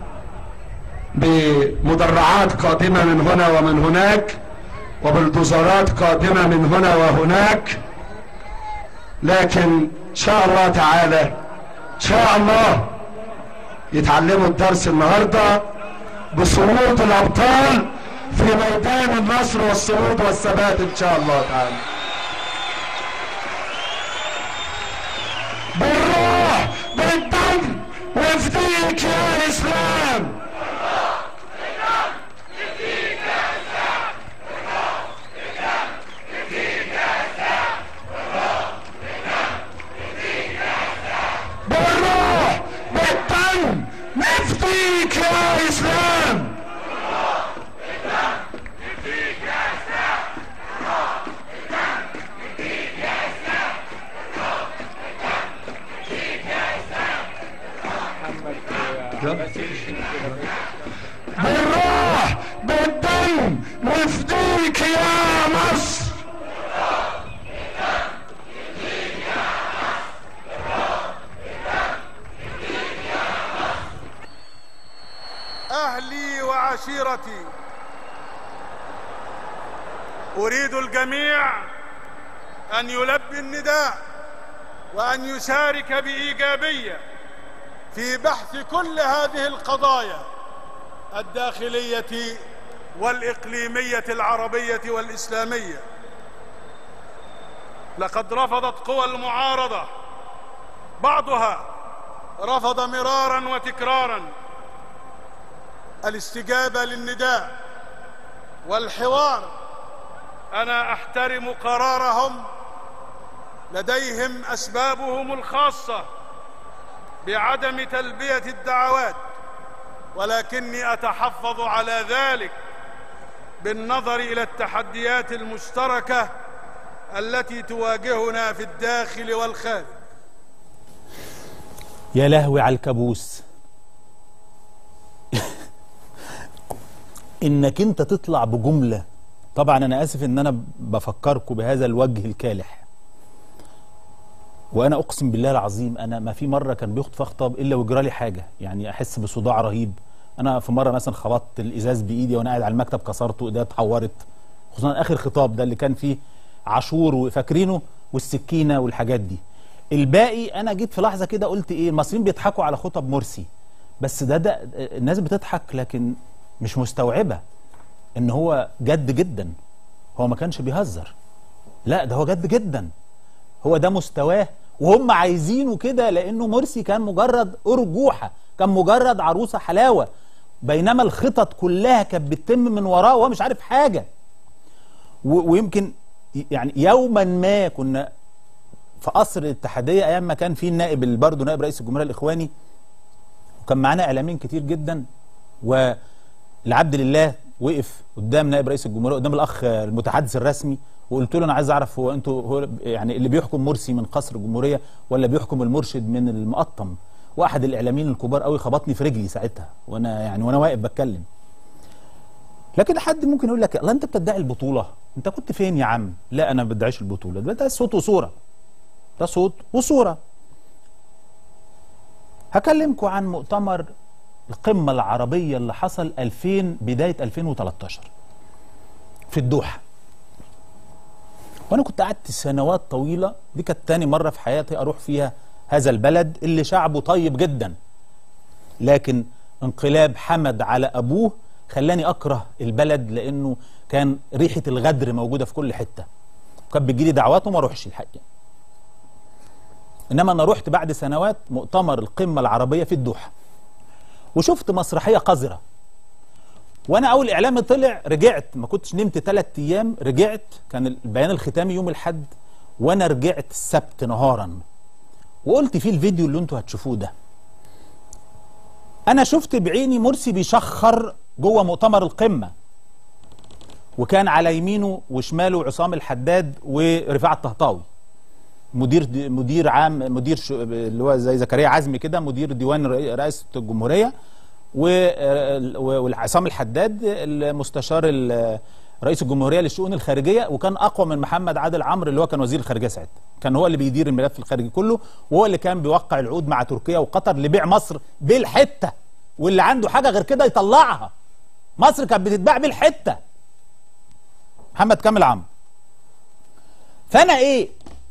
بمدرعات قادمة من هنا ومن هناك وبالدوزرات قادمة من هنا وهناك لكن إن شاء الله تعالى إن شاء الله يتعلموا الدرس النهاردة بصمود الأبطال في ميدان النصر والصمود والثبات إن شاء الله تعالى بالروح بالدم وفديك يا اسلام بالروح بالدم نفديك يا اسلام بالروح بالدم نفديك يا مصر أهلي وعشيرتي أريد الجميع أن يلبي النداء وأن يشارك بإيجابية في بحث كل هذه القضايا الداخلية والإقليمية العربية والإسلامية لقد رفضت قوى المعارضة بعضها رفض مرارا وتكرارا الاستجابة للنداء والحوار أنا أحترم قرارهم لديهم أسبابهم الخاصة بعدم تلبية الدعوات ولكني أتحفظ على ذلك بالنظر إلى التحديات المشتركة التي تواجهنا في الداخل والخارج يا لهوي على الكابوس انك انت تطلع بجمله طبعا انا اسف ان انا بفكركم بهذا الوجه الكالح وانا اقسم بالله العظيم انا ما في مره كان بيخطف اخطب الا ويجرى لي حاجه يعني احس بصداع رهيب انا في مره مثلا خبطت الازاز بايدي وانا قاعد على المكتب كسرته ايديا اتحورت خصوصا اخر خطاب ده اللي كان فيه عاشور وفاكرينه والسكينه والحاجات دي الباقي انا جيت في لحظه كده قلت ايه المصريين بيضحكوا على خطب مرسي بس ده ده الناس بتضحك لكن مش مستوعبه ان هو جد جدا هو ما كانش بيهزر لا ده هو جد جدا هو ده مستواه وهم عايزينه كده لانه مرسي كان مجرد ارجوحه كان مجرد عروسه حلاوه بينما الخطط كلها كانت بتتم من وراه وهو مش عارف حاجه و- ويمكن يعني يوما ما كنا في قصر الاتحاديه ايام ما كان في النائب اللي برضه نائب رئيس الجمهوريه الاخواني وكان معانا اعلاميين كتير جدا والعبد لله وقف قدام نائب رئيس الجمهوريه قدام الاخ المتحدث الرسمي وقلت له انا عايز اعرف هو انتوا هو يعني اللي بيحكم مرسي من قصر الجمهوريه ولا بيحكم المرشد من المقطم واحد الاعلاميين الكبار قوي خبطني في رجلي ساعتها وانا يعني وانا واقف بتكلم لكن حد ممكن يقول لك الله انت بتدعي البطوله انت كنت فين يا عم لا انا ما بدعيش البطوله ده, ده صوت وصوره ده صوت وصوره هكلمكم عن مؤتمر القمة العربية اللي حصل 2000 بداية 2013 في الدوحة وأنا كنت قعدت سنوات طويلة دي كانت تاني مرة في حياتي أروح فيها هذا البلد اللي شعبه طيب جدا لكن انقلاب حمد على أبوه خلاني اكره البلد لانه كان ريحه الغدر موجوده في كل حته وكانت بتجيلي دعوات وما اروحش الحقيقه انما انا رحت بعد سنوات مؤتمر القمه العربيه في الدوحه وشفت مسرحيه قذره وانا اول اعلامي طلع رجعت ما كنتش نمت ثلاث ايام رجعت كان البيان الختامي يوم الاحد وانا رجعت السبت نهارا وقلت فيه الفيديو اللي انتوا هتشوفوه ده انا شفت بعيني مرسي بيشخر جوه مؤتمر القمه وكان على يمينه وشماله عصام الحداد ورفاعة الطهطاوي مدير مدير عام مدير شو اللي هو زي زكريا عزمي كده مدير ديوان رئي- رئاسه الجمهوريه و- وعصام الحداد المستشار ال- رئيس الجمهوريه للشؤون الخارجيه وكان اقوى من محمد عادل عمرو اللي هو كان وزير الخارجيه ساعتها كان هو اللي بيدير الملف الخارجي كله وهو اللي كان بيوقع العقود مع تركيا وقطر لبيع مصر بالحته واللي عنده حاجه غير كده يطلعها مصر كانت بتتباع بالحته محمد كامل عمرو فانا ايه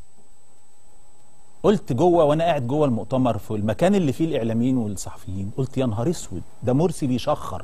قلت جوه وانا قاعد جوه المؤتمر في المكان اللي فيه الاعلاميين والصحفيين قلت يا نهار اسود ده مرسي بيشخر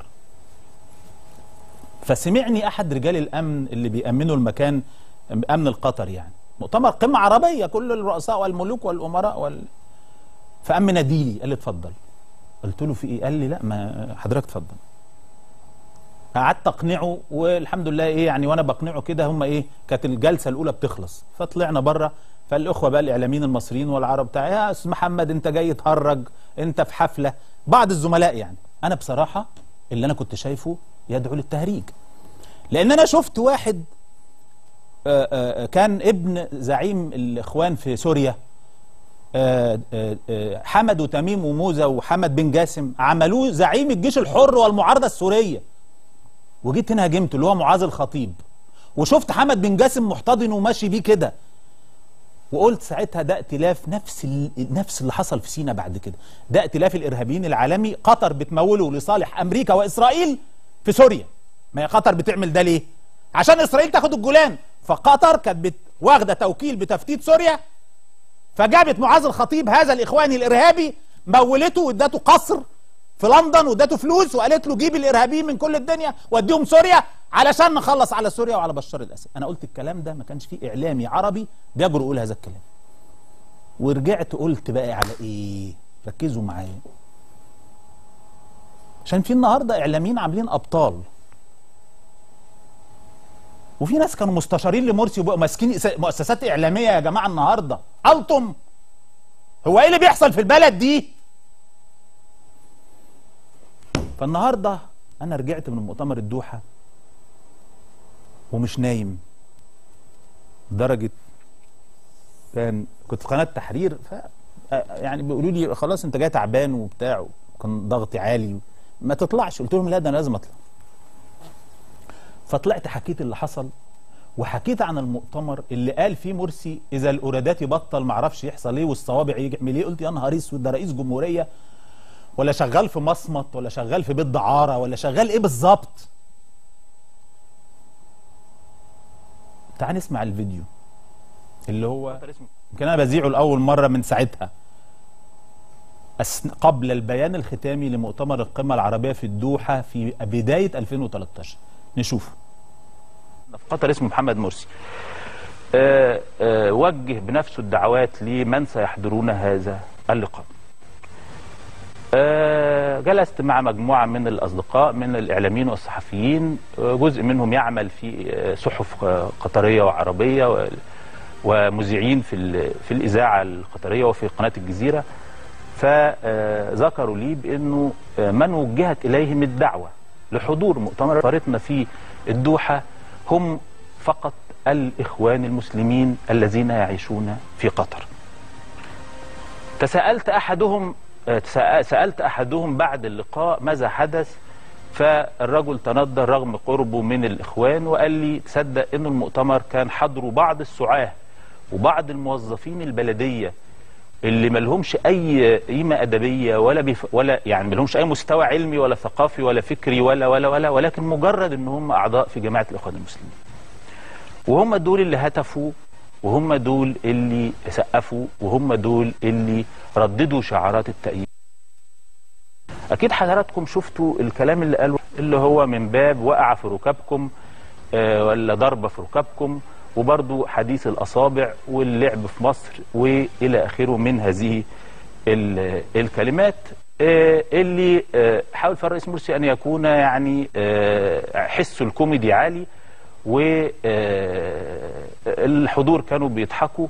فسمعني احد رجال الامن اللي بيامنوا المكان امن القطر يعني مؤتمر قمه عربيه كل الرؤساء والملوك والامراء وال فقام ناديلي قال لي اتفضل قلت له في ايه قال لي لا ما حضرتك اتفضل قعدت اقنعه والحمد لله ايه يعني وانا بقنعه كده هم ايه كانت الجلسه الاولى بتخلص فطلعنا بره فالاخوه بقى الاعلاميين المصريين والعرب بتاع يا استاذ محمد انت جاي تهرج انت في حفله بعض الزملاء يعني انا بصراحه اللي انا كنت شايفه يدعو للتهريج لان انا شفت واحد آآ آآ كان ابن زعيم الاخوان في سوريا آآ آآ حمد وتميم وموزة وحمد بن جاسم عملوه زعيم الجيش الحر والمعارضة السورية وجيت هنا هاجمته اللي هو معاذ الخطيب وشفت حمد بن جاسم محتضن وماشي بيه كده وقلت ساعتها ده ائتلاف نفس ال... نفس اللي حصل في سينا بعد كده ده ائتلاف الارهابيين العالمي قطر بتموله لصالح امريكا واسرائيل في سوريا ما هي قطر بتعمل ده ليه عشان اسرائيل تاخد الجولان فقطر كانت بت... واخده توكيل بتفتيت سوريا فجابت معاذ الخطيب هذا الاخواني الارهابي مولته وادته قصر في لندن وادته فلوس وقالت له جيب الارهابيين من كل الدنيا واديهم سوريا علشان نخلص على سوريا وعلى بشار الاسد انا قلت الكلام ده ما كانش فيه اعلامي عربي بيجرؤ يقول هذا الكلام ورجعت قلت بقى على ايه ركزوا معايا عشان في النهارده اعلاميين عاملين ابطال وفي ناس كانوا مستشارين لمرسي وبقوا ماسكين مؤسسات اعلاميه يا جماعه النهارده الطم هو ايه اللي بيحصل في البلد دي فالنهارده انا رجعت من مؤتمر الدوحه ومش نايم درجه كان كنت في قناه تحرير ف يعني بيقولوا لي خلاص انت جاي تعبان وبتاع وكان ضغطي عالي ما تطلعش قلت لهم لا ده انا لازم اطلع فطلعت حكيت اللي حصل وحكيت عن المؤتمر اللي قال فيه مرسي اذا الارادات يبطل معرفش يحصل ايه والصوابع يعمل ايه قلت يا نهار اسود ده رئيس جمهوريه ولا شغال في مصمت ولا شغال في بيت دعاره ولا شغال ايه بالظبط تعال نسمع الفيديو اللي هو يمكن انا بذيعه لاول مره من ساعتها أسن... قبل البيان الختامي لمؤتمر القمه العربيه في الدوحه في بدايه 2013 نشوفه في قطر اسمه محمد مرسي أه أه وجه بنفسه الدعوات لمن سيحضرون هذا اللقاء أه جلست مع مجموعة من الأصدقاء من الإعلاميين والصحفيين جزء منهم يعمل في صحف قطرية وعربية ومذيعين في في الإذاعة القطرية وفي قناة الجزيرة فذكروا لي بأنه من وجهت إليهم الدعوة لحضور مؤتمر فارتنا في الدوحة هم فقط الإخوان المسلمين الذين يعيشون في قطر تساءلت أحدهم سألت أحدهم بعد اللقاء ماذا حدث فالرجل تندر رغم قربه من الإخوان وقال لي تصدق أن المؤتمر كان حضره بعض السعاة وبعض الموظفين البلدية اللي ملهمش أي قيمة أدبية ولا بيف ولا يعني ملهمش أي مستوى علمي ولا ثقافي ولا فكري ولا ولا ولا ولكن مجرد أن هم أعضاء في جماعة الإخوان المسلمين وهم دول اللي هتفوا وهم دول اللي سقفوا وهم دول اللي رددوا شعارات التأييد أكيد حضراتكم شفتوا الكلام اللي قاله اللي هو من باب وقع في ركابكم آه، ولا ضربة في ركابكم وبرضو حديث الأصابع واللعب في مصر وإلى آخره من هذه ال- الكلمات آه، اللي آه، حاول فيها الرئيس مرسي أن يكون يعني آه، حسه الكوميدي عالي والحضور كانوا بيضحكوا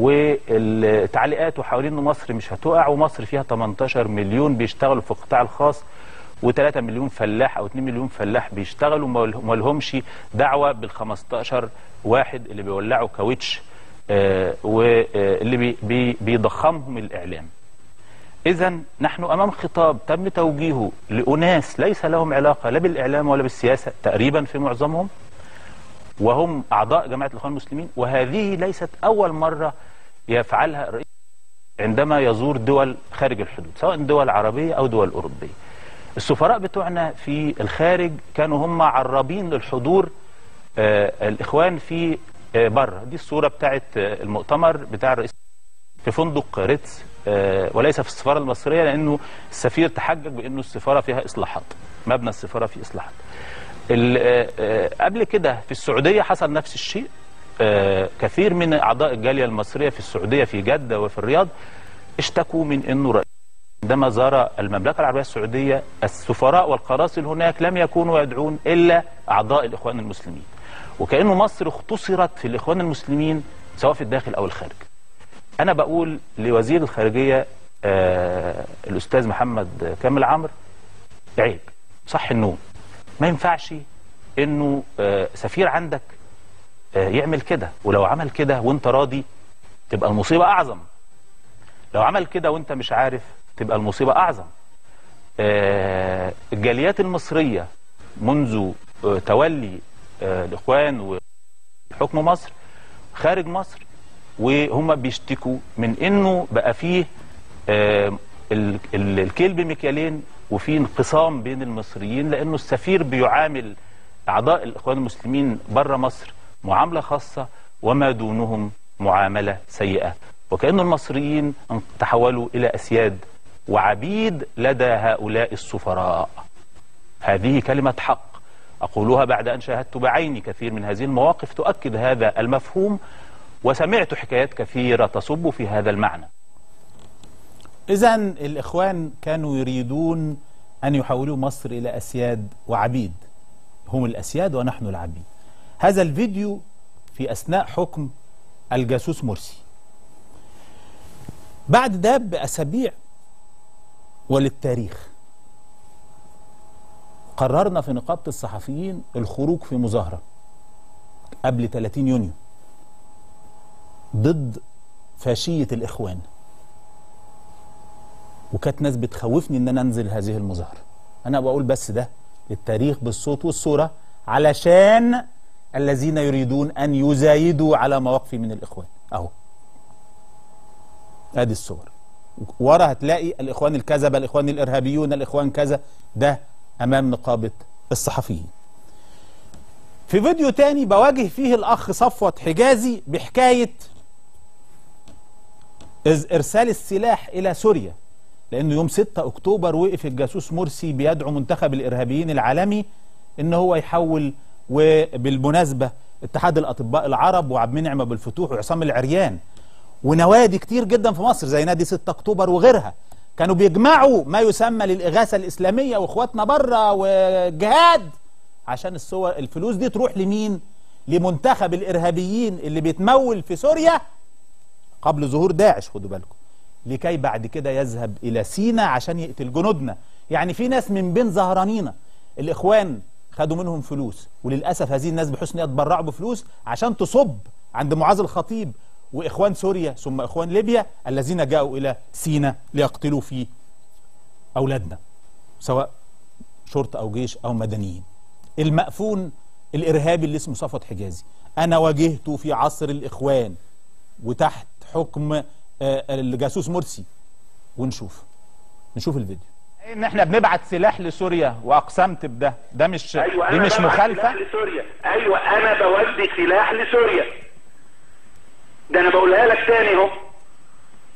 والتعليقات وحوالين إن مصر مش هتقع ومصر فيها 18 مليون بيشتغلوا في القطاع الخاص و3 مليون فلاح او 2 مليون فلاح بيشتغلوا ما لهمش دعوه بال 15 واحد اللي بيولعوا كاوتش آه، واللي بي بي بيضخمهم الاعلام. اذا نحن امام خطاب تم توجيهه لاناس ليس لهم علاقه لا بالاعلام ولا بالسياسه تقريبا في معظمهم وهم اعضاء جماعه الاخوان المسلمين وهذه ليست اول مره يفعلها الرئيس عندما يزور دول خارج الحدود سواء دول عربيه او دول اوروبيه. السفراء بتوعنا في الخارج كانوا هم عرابين للحضور آه الاخوان في آه بره دي الصوره بتاعت آه المؤتمر بتاع الرئيس في فندق ريتز آه وليس في السفاره المصريه لانه السفير تحجج بانه السفاره فيها اصلاحات مبنى السفاره فيه اصلاحات ال- آه، آه، قبل كده في السعوديه حصل نفس الشيء آه، كثير من اعضاء الجاليه المصريه في السعوديه في جده وفي الرياض اشتكوا من انه رئيس عندما زار المملكة العربية السعودية السفراء والقراصل هناك لم يكونوا يدعون إلا أعضاء الإخوان المسلمين وكأنه مصر اختصرت في الإخوان المسلمين سواء في الداخل أو الخارج أنا بقول لوزير الخارجية آه الأستاذ محمد كامل عمرو عيب صح النوم ما ينفعش إنه آه سفير عندك آه يعمل كده ولو عمل كده وانت راضي تبقى المصيبة أعظم لو عمل كده وانت مش عارف تبقى المصيبة أعظم آه، الجاليات المصرية منذ آه، تولي آه، الإخوان وحكم مصر خارج مصر وهم بيشتكوا من انه بقى فيه آه، ال- ال- الكيل بمكيالين وفي انقسام بين المصريين لانه السفير بيعامل اعضاء الاخوان المسلمين بره مصر معامله خاصه وما دونهم معامله سيئه وكأن المصريين تحولوا الى اسياد وعبيد لدى هؤلاء السفراء هذه كلمه حق اقولها بعد ان شاهدت بعيني كثير من هذه المواقف تؤكد هذا المفهوم وسمعت حكايات كثيره تصب في هذا المعنى إذا الإخوان كانوا يريدون أن يحولوا مصر إلى أسياد وعبيد هم الأسياد ونحن العبيد هذا الفيديو في أثناء حكم الجاسوس مرسي بعد ده بأسابيع وللتاريخ قررنا في نقابة الصحفيين الخروج في مظاهرة قبل 30 يونيو ضد فاشية الإخوان وكانت ناس بتخوفني ان انا انزل هذه المظاهره انا بقول بس ده للتاريخ بالصوت والصوره علشان الذين يريدون ان يزايدوا على مواقفي من الاخوان اهو ادي الصور ورا هتلاقي الاخوان الكذبه الاخوان الارهابيون الاخوان كذا ده امام نقابه الصحفيين في فيديو تاني بواجه فيه الاخ صفوت حجازي بحكايه إز- ارسال السلاح الى سوريا لانه يوم 6 اكتوبر وقف الجاسوس مرسي بيدعو منتخب الارهابيين العالمي ان هو يحول وبالمناسبه اتحاد الاطباء العرب وعبد المنعم ابو الفتوح وعصام العريان ونوادي كتير جدا في مصر زي نادي 6 اكتوبر وغيرها كانوا بيجمعوا ما يسمى للاغاثه الاسلاميه واخواتنا بره وجهاد عشان الصور الفلوس دي تروح لمين؟ لمنتخب الارهابيين اللي بيتمول في سوريا قبل ظهور داعش خدوا بالكم لكي بعد كده يذهب الى سينا عشان يقتل جنودنا يعني في ناس من بين ظهرانينا الاخوان خدوا منهم فلوس وللاسف هذه الناس بحسن نية اتبرعوا بفلوس عشان تصب عند معاذ الخطيب واخوان سوريا ثم اخوان ليبيا الذين جاءوا الى سينا ليقتلوا في اولادنا سواء شرطه او جيش او مدنيين المأفون الارهابي اللي اسمه صفوت حجازي انا واجهته في عصر الاخوان وتحت حكم آه، الجاسوس مرسي ونشوف نشوف الفيديو ان احنا بنبعت سلاح لسوريا واقسمت بده ده مش ايوه دي انا مش ببعت مخالفه سلاح لسوريا ايوه انا بودي سلاح لسوريا ده انا بقولها لك تاني اهو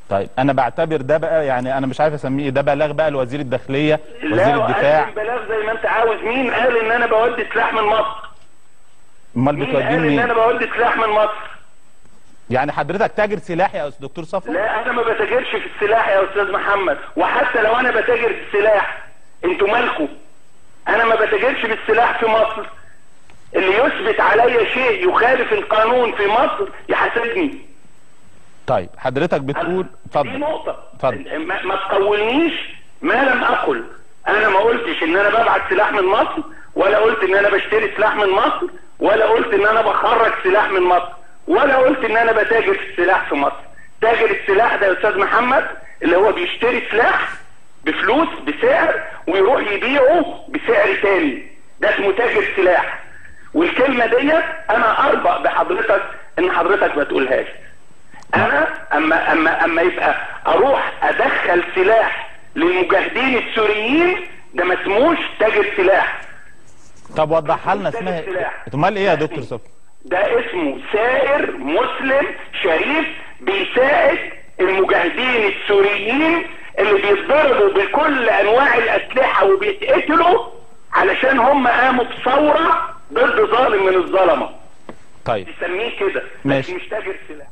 طيب انا بعتبر ده بقى يعني انا مش عارف اسميه ايه ده بلاغ بقى لوزير الداخليه وزير لا الدفاع وقدم بلاغ زي ما انت عاوز مين قال ان انا بودي سلاح من مصر امال مين بتوديه قال ان منين انا بودي سلاح من مصر يعني حضرتك تاجر سلاح يا أستاذ دكتور صفوت لا انا ما بتاجرش في السلاح يا استاذ محمد وحتى لو انا بتاجر في السلاح انتوا مالكم انا ما بتاجرش بالسلاح في مصر اللي يثبت عليا شيء يخالف القانون في مصر يحاسبني طيب حضرتك بتقول دي اتفضل نقطة اتفضل ما, ما تقولنيش ما لم اقل انا ما قلتش ان انا ببعت سلاح من مصر ولا قلت ان انا بشتري سلاح من مصر ولا قلت ان انا بخرج سلاح من مصر ولا قلت ان انا بتاجر في السلاح في مصر تاجر السلاح ده يا استاذ محمد اللي هو بيشتري سلاح بفلوس بسعر ويروح يبيعه بسعر تاني ده اسمه تاجر سلاح والكلمة ديت انا اربق بحضرتك ان حضرتك ما تقولهاش انا اما اما اما يبقى اروح ادخل سلاح للمجاهدين السوريين ده ما اسموش تاجر سلاح طب وضحها لنا تاجر اسمها سلاح. امال ايه يا دكتور صفوت ده اسمه سائر مسلم شريف بيساعد المجاهدين السوريين اللي بيتضربوا بكل انواع الاسلحه وبيتقتلوا علشان هم قاموا بثوره ضد ظالم من الظلمه طيب بيسميه كده ماشي. بس مش تاجر سلاح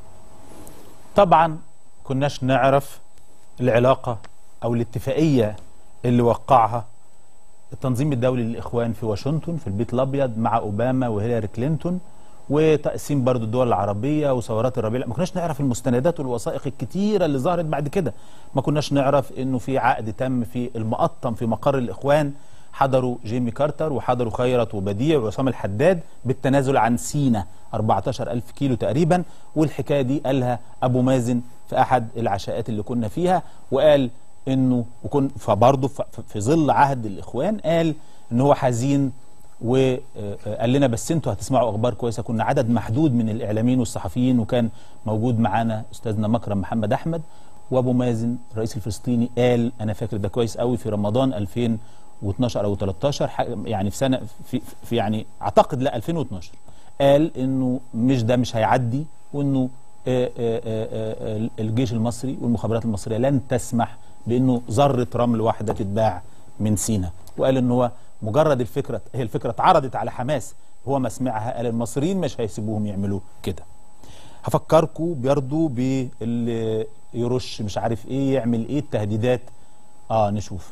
طبعا كناش نعرف العلاقة أو الاتفاقية اللي وقعها التنظيم الدولي للإخوان في واشنطن في البيت الأبيض مع أوباما وهيلاري كلينتون وتقسيم برضو الدول العربية وثورات الربيع ما كناش نعرف المستندات والوثائق الكتيرة اللي ظهرت بعد كده ما كناش نعرف انه في عقد تم في المقطم في مقر الإخوان حضروا جيمي كارتر وحضروا خيرت وبديع وعصام الحداد بالتنازل عن سينا 14 ألف كيلو تقريبا والحكاية دي قالها أبو مازن في أحد العشاءات اللي كنا فيها وقال انه وكن فبرضه ف- ف- في ظل عهد الاخوان قال ان هو حزين وقال لنا بس انتوا هتسمعوا اخبار كويسه كنا عدد محدود من الاعلاميين والصحفيين وكان موجود معانا استاذنا مكرم محمد احمد وابو مازن الرئيس الفلسطيني قال انا فاكر ده كويس قوي في رمضان 2012 او 13 ح- يعني في سنه في, في يعني اعتقد لا 2012 قال انه مش ده مش هيعدي وانه آه، آه، آه، آه، الجيش المصري والمخابرات المصريه لن تسمح بانه ذره رمل واحده تتباع من سينا وقال ان هو مجرد الفكره هي الفكره اتعرضت على حماس هو ما سمعها قال المصريين مش هيسيبوهم يعملوا كده هفكركم برضو باللي يرش مش عارف ايه يعمل ايه التهديدات اه نشوف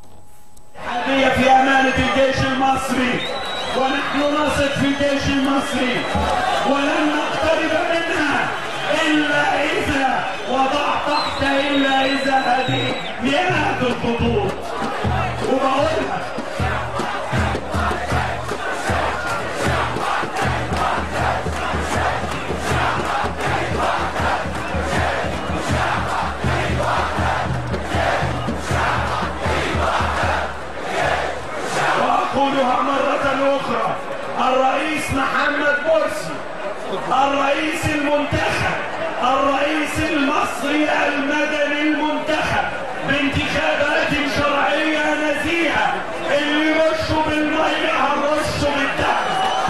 حربية في أمانة الجيش المصري ونحن نثق في الجيش المصري ولن نقترب منها إلا إذا وضع تحت إلا إذا هذه مئات الخطوط وبقولها وأقولها مرة أخرى الرئيس محمد مرسي الرئيس المنتخب الرئيس المصري المدني المنتخب بانتخابات شرعية نزيهة اللي يرشوا بالمية هنرشوا بالدم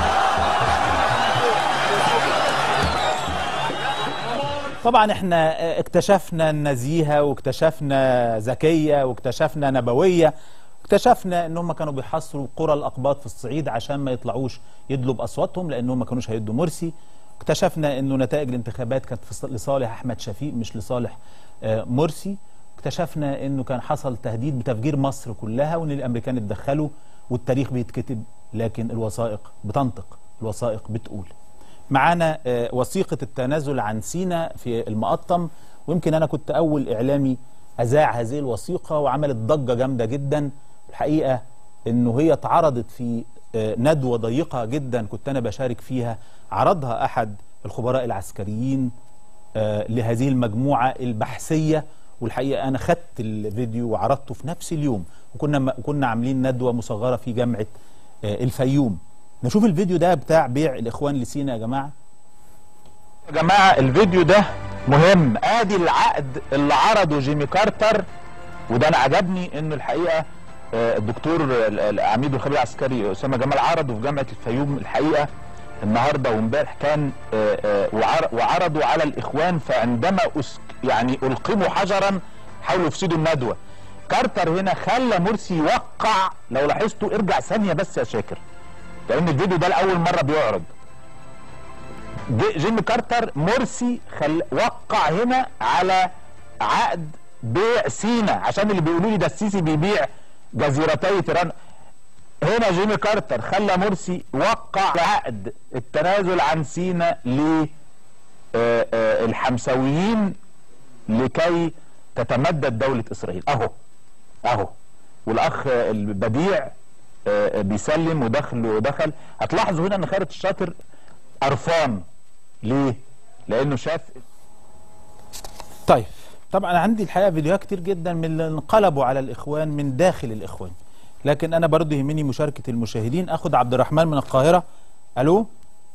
طبعا احنا اكتشفنا النزيهه واكتشفنا ذكيه واكتشفنا نبويه اكتشفنا ان هم كانوا بيحاصروا قرى الاقباط في الصعيد عشان ما يطلعوش يدلوا باصواتهم لان هم ما كانوش هيدوا مرسي اكتشفنا انه نتائج الانتخابات كانت في ص- لصالح احمد شفيق مش لصالح آه، مرسي اكتشفنا انه كان حصل تهديد بتفجير مصر كلها وان الامريكان اتدخلوا والتاريخ بيتكتب لكن الوثائق بتنطق الوثائق بتقول معانا آه، وثيقة التنازل عن سينا في المقطم ويمكن أنا كنت أول إعلامي أذاع هذه الوثيقة وعملت ضجة جامدة جدا الحقيقة أنه هي اتعرضت في آه، ندوة ضيقة جدا كنت أنا بشارك فيها عرضها أحد الخبراء العسكريين آه، لهذه المجموعة البحثية والحقيقة أنا خدت الفيديو وعرضته في نفس اليوم وكنا كنا عاملين ندوة مصغرة في جامعة آه، الفيوم نشوف الفيديو ده بتاع بيع الإخوان لسينا يا جماعة يا جماعة الفيديو ده مهم ادي العقد اللي عرضه جيمي كارتر وده انا عجبني انه الحقيقة آه، الدكتور ال- العميد الخبير العسكري اسامه جمال عرضه في جامعه الفيوم الحقيقه النهارده وامبارح كان آه، آه، وعر- وعرضوا على الاخوان فعندما أسك يعني القموا حجرا حاولوا يفسدوا الندوه كارتر هنا خلى مرسي يوقع لو لاحظتوا ارجع ثانيه بس يا شاكر لان الفيديو ده لاول مره بيعرض جي- جيمي كارتر مرسي خل... وقع هنا على عقد بيع سينا عشان اللي بيقولوا لي ده السيسي بيبيع جزيرتي تيران هنا جيمي كارتر خلى مرسي وقع على عقد التنازل عن سينا ل آه، آه، الحمساويين لكي تتمدد دولة إسرائيل أهو أهو والأخ البديع آه، بيسلم ودخل ودخل هتلاحظوا هنا أن خيرت الشاطر قرفان ليه؟ لأنه شاف طيب طبعا عندي الحقيقه فيديوهات كتير جدا من اللي انقلبوا على الاخوان من داخل الاخوان لكن انا برضه يهمني مشاركه المشاهدين اخد عبد الرحمن من القاهره الو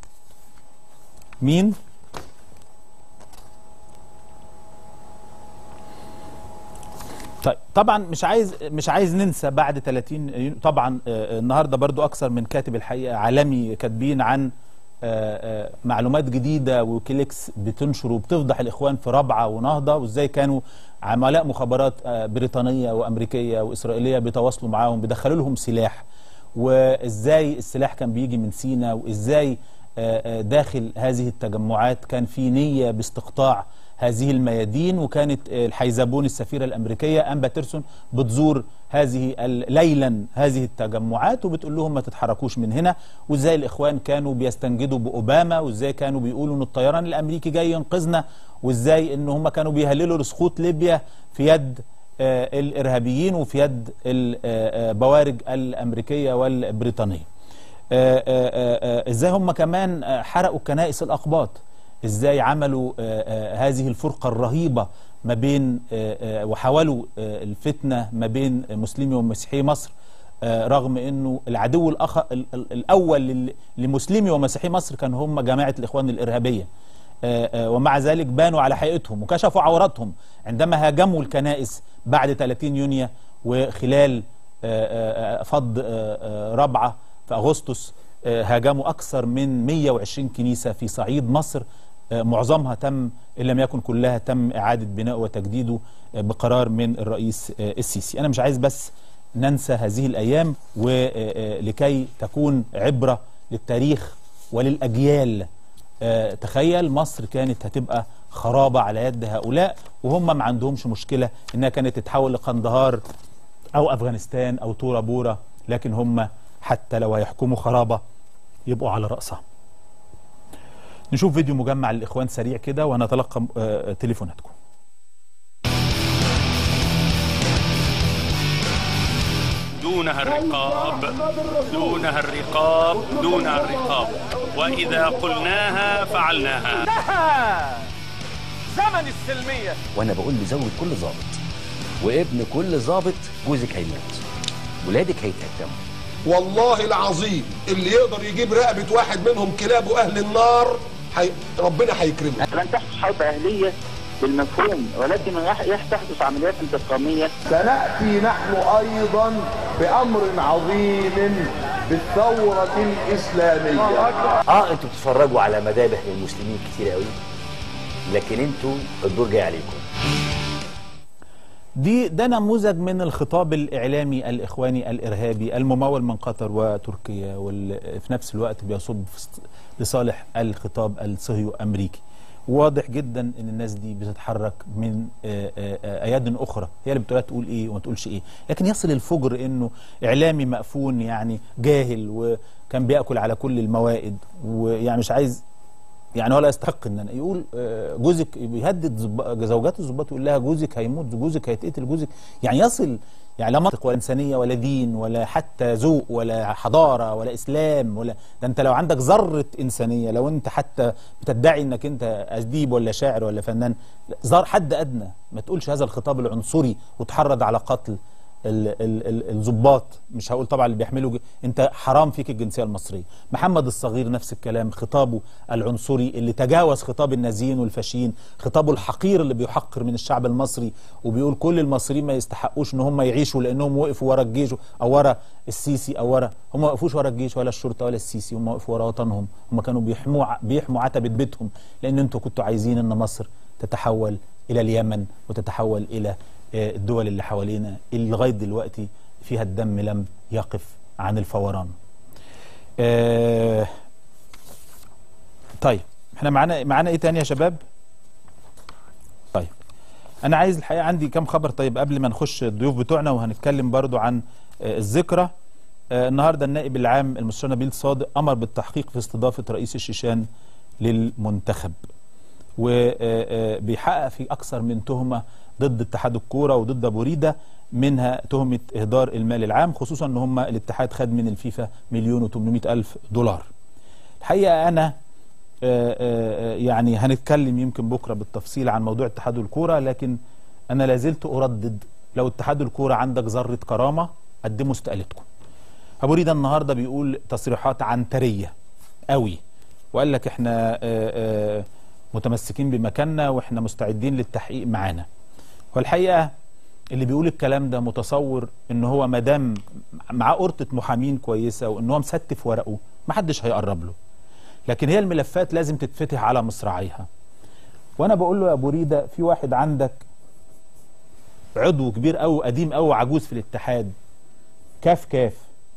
مين طيب طبعا مش عايز مش عايز ننسى بعد 30 يونيو طبعا آه، النهارده برضو اكثر من كاتب الحقيقه عالمي كاتبين عن آه، آه، معلومات جديده وكليكس بتنشر وبتفضح الاخوان في رابعه ونهضه وازاي كانوا عملاء مخابرات آه، بريطانيه وامريكيه واسرائيليه بيتواصلوا معاهم بيدخلوا لهم سلاح وازاي السلاح كان بيجي من سينا وازاي آه، آه، داخل هذه التجمعات كان في نيه باستقطاع هذه الميادين وكانت آه، الحيزبون السفيرة الأمريكية أمبا تيرسون بتزور هذه ال- ليلا هذه التجمعات وبتقول لهم ما تتحركوش من هنا وازاي الإخوان كانوا بيستنجدوا بأوباما وازاي كانوا بيقولوا إن الطيران الأمريكي جاي ينقذنا وازاي إن هم كانوا بيهللوا لسقوط ليبيا في يد آه، الإرهابيين وفي يد البوارج الأمريكية والبريطانية آه، آه، آه، آه، ازاي هم كمان آه، حرقوا كنائس الأقباط ازاي عملوا آه، آه، هذه الفرقة الرهيبة ما بين آه، آه، وحاولوا آه، الفتنة ما بين مسلمي ومسيحي مصر آه، رغم انه العدو الأخ... ال- ال- الاول لل- لمسلمي ومسيحي مصر كان هم جماعة الاخوان الارهابية آه، آه، ومع ذلك بانوا على حقيقتهم وكشفوا عوراتهم عندما هاجموا الكنائس بعد 30 يونيو وخلال آه، آه، فض آه، آه، رابعة في أغسطس آه، هاجموا أكثر من 120 كنيسة في صعيد مصر آه، معظمها تم إن لم يكن كلها تم إعادة بناء وتجديده آه، بقرار من الرئيس آه، السيسي أنا مش عايز بس ننسى هذه الأيام ولكي تكون عبرة للتاريخ وللأجيال آه، تخيل مصر كانت هتبقى خرابة على يد هؤلاء وهم ما عندهمش مشكلة إنها كانت تتحول لقندهار أو أفغانستان أو طورا بورا لكن هم حتى لو هيحكموا خرابة يبقوا على رأسها نشوف فيديو مجمع للإخوان سريع كده ونتلقى آه، تليفوناتكم دونها الرقاب دونها الرقاب دونها الرقاب وإذا قلناها فعلناها زمن السلمية وانا بقول لزوج كل ظابط وابن كل ظابط جوزك هيموت ولادك هيتهدموا والله العظيم اللي يقدر يجيب رقبة واحد منهم كلاب أهل النار حي... ربنا هيكرمه لن تحدث حرب أهلية بالمفهوم ولكن راح تحدث عمليات انتقامية سنأتي نحن أيضا بأمر عظيم بالثورة الإسلامية اه انتوا بتتفرجوا على مذابح للمسلمين كتير قوي لكن انتوا الدور جاي عليكم دي ده نموذج من الخطاب الإعلامي الإخواني الإرهابي الممول من قطر وتركيا وفي نفس الوقت بيصب في است- لصالح الخطاب الصهيو أمريكي واضح جدا ان الناس دي بتتحرك من آه، آه، آه، اياد اخرى هي اللي بتقول تقول ايه وما تقولش ايه لكن يصل الفجر انه اعلامي مأفون يعني جاهل وكان بياكل على كل الموائد ويعني مش عايز يعني ولا يستحق ان أنا يقول آه، جوزك بيهدد زب- زوجات الضباط يقول لها جوزك هيموت جوزك هيتقتل جوزك يعني يصل يعني لا منطق ولا انسانيه ولا دين ولا حتى ذوق ولا حضاره ولا اسلام ولا ده انت لو عندك ذره انسانيه لو انت حتى بتدعي انك انت اديب ولا شاعر ولا فنان ذر حد ادنى ما تقولش هذا الخطاب العنصري وتحرض على قتل ال- ال- ال- الضباط مش هقول طبعا اللي بيحملوا ج- انت حرام فيك الجنسيه المصريه محمد الصغير نفس الكلام خطابه العنصري اللي تجاوز خطاب النازيين والفاشيين خطابه الحقير اللي بيحقر من الشعب المصري وبيقول كل المصريين ما يستحقوش ان هم يعيشوا لانهم وقفوا ورا الجيش او ورا السيسي او ورا هم ما وقفوش ورا الجيش ولا الشرطه ولا السيسي هم وقفوا ورا وطنهم هم كانوا بيحموا ع- بيحموا عتبه بيتهم لان انتوا كنتوا عايزين ان مصر تتحول الى اليمن وتتحول الى آه، الدول اللي حوالينا اللي لغايه دلوقتي فيها الدم لم يقف عن الفوران. آه، طيب احنا معانا معانا ايه تاني يا شباب؟ طيب انا عايز الحقيقه عندي كام خبر طيب قبل ما نخش الضيوف بتوعنا وهنتكلم برضو عن آه، الذكرى آه، النهارده النائب العام المستشار نبيل صادق امر بالتحقيق في استضافه رئيس الشيشان للمنتخب وبيحقق في اكثر من تهمه ضد اتحاد الكوره وضد ابو ريده منها تهمه اهدار المال العام خصوصا ان هم الاتحاد خد من الفيفا مليون و800 الف دولار الحقيقه انا آه، آه، يعني هنتكلم يمكن بكره بالتفصيل عن موضوع اتحاد الكوره لكن انا لازلت اردد لو اتحاد الكوره عندك ذره كرامه قدموا استقالتكم ابو ريده النهارده بيقول تصريحات عنتريه قوي وقال لك احنا آه، آه، متمسكين بمكاننا واحنا مستعدين للتحقيق معانا والحقيقه اللي بيقول الكلام ده متصور ان هو ما دام معاه قرطه محامين كويسه وان هو مستف ورقه محدش هيقرب له لكن هي الملفات لازم تتفتح على مصراعيها وانا بقول له يا ابو ريده في واحد عندك عضو كبير قوي قديم قوي عجوز في الاتحاد كاف كاف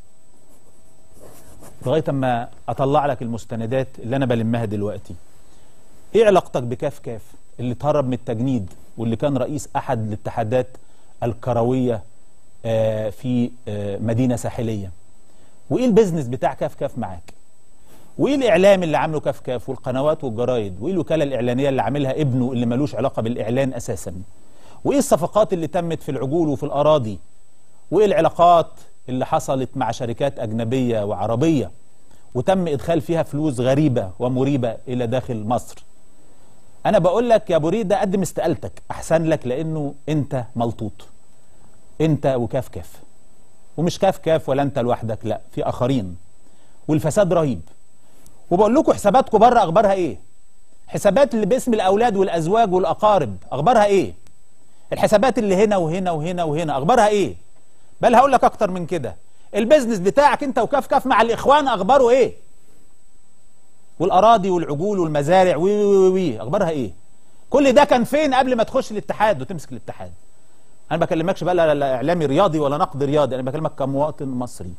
لغايه اما اطلع لك المستندات اللي انا بلمها دلوقتي ايه علاقتك بكاف كاف اللي اتهرب من التجنيد واللي كان رئيس احد الاتحادات الكرويه آه، في آه، مدينه ساحليه وايه البيزنس بتاع كاف كاف معاك وايه الاعلام اللي عامله كاف كاف والقنوات والجرايد وايه الوكاله الاعلانيه اللي عاملها ابنه اللي ملوش علاقه بالاعلان اساسا وايه الصفقات اللي تمت في العجول وفي الاراضي وايه العلاقات اللي حصلت مع شركات اجنبيه وعربيه وتم ادخال فيها فلوس غريبه ومريبه الى داخل مصر انا بقول لك يا ابو ريده قدم استقالتك احسن لك لانه انت ملطوط انت وكاف كاف ومش كاف كاف ولا انت لوحدك لا في اخرين والفساد رهيب وبقول لكم حساباتكم بره اخبارها ايه حسابات اللي باسم الاولاد والازواج والاقارب اخبارها ايه الحسابات اللي هنا وهنا وهنا وهنا اخبارها ايه بل هقول لك اكتر من كده البيزنس بتاعك انت وكاف كاف مع الاخوان اخباره ايه والاراضي والعجول والمزارع وي وي وي وي اخبارها ايه كل ده كان فين قبل ما تخش الاتحاد وتمسك الاتحاد انا ما بكلمكش بقى لا لا اعلامي رياضي ولا نقد رياضي انا بكلمك كمواطن مصري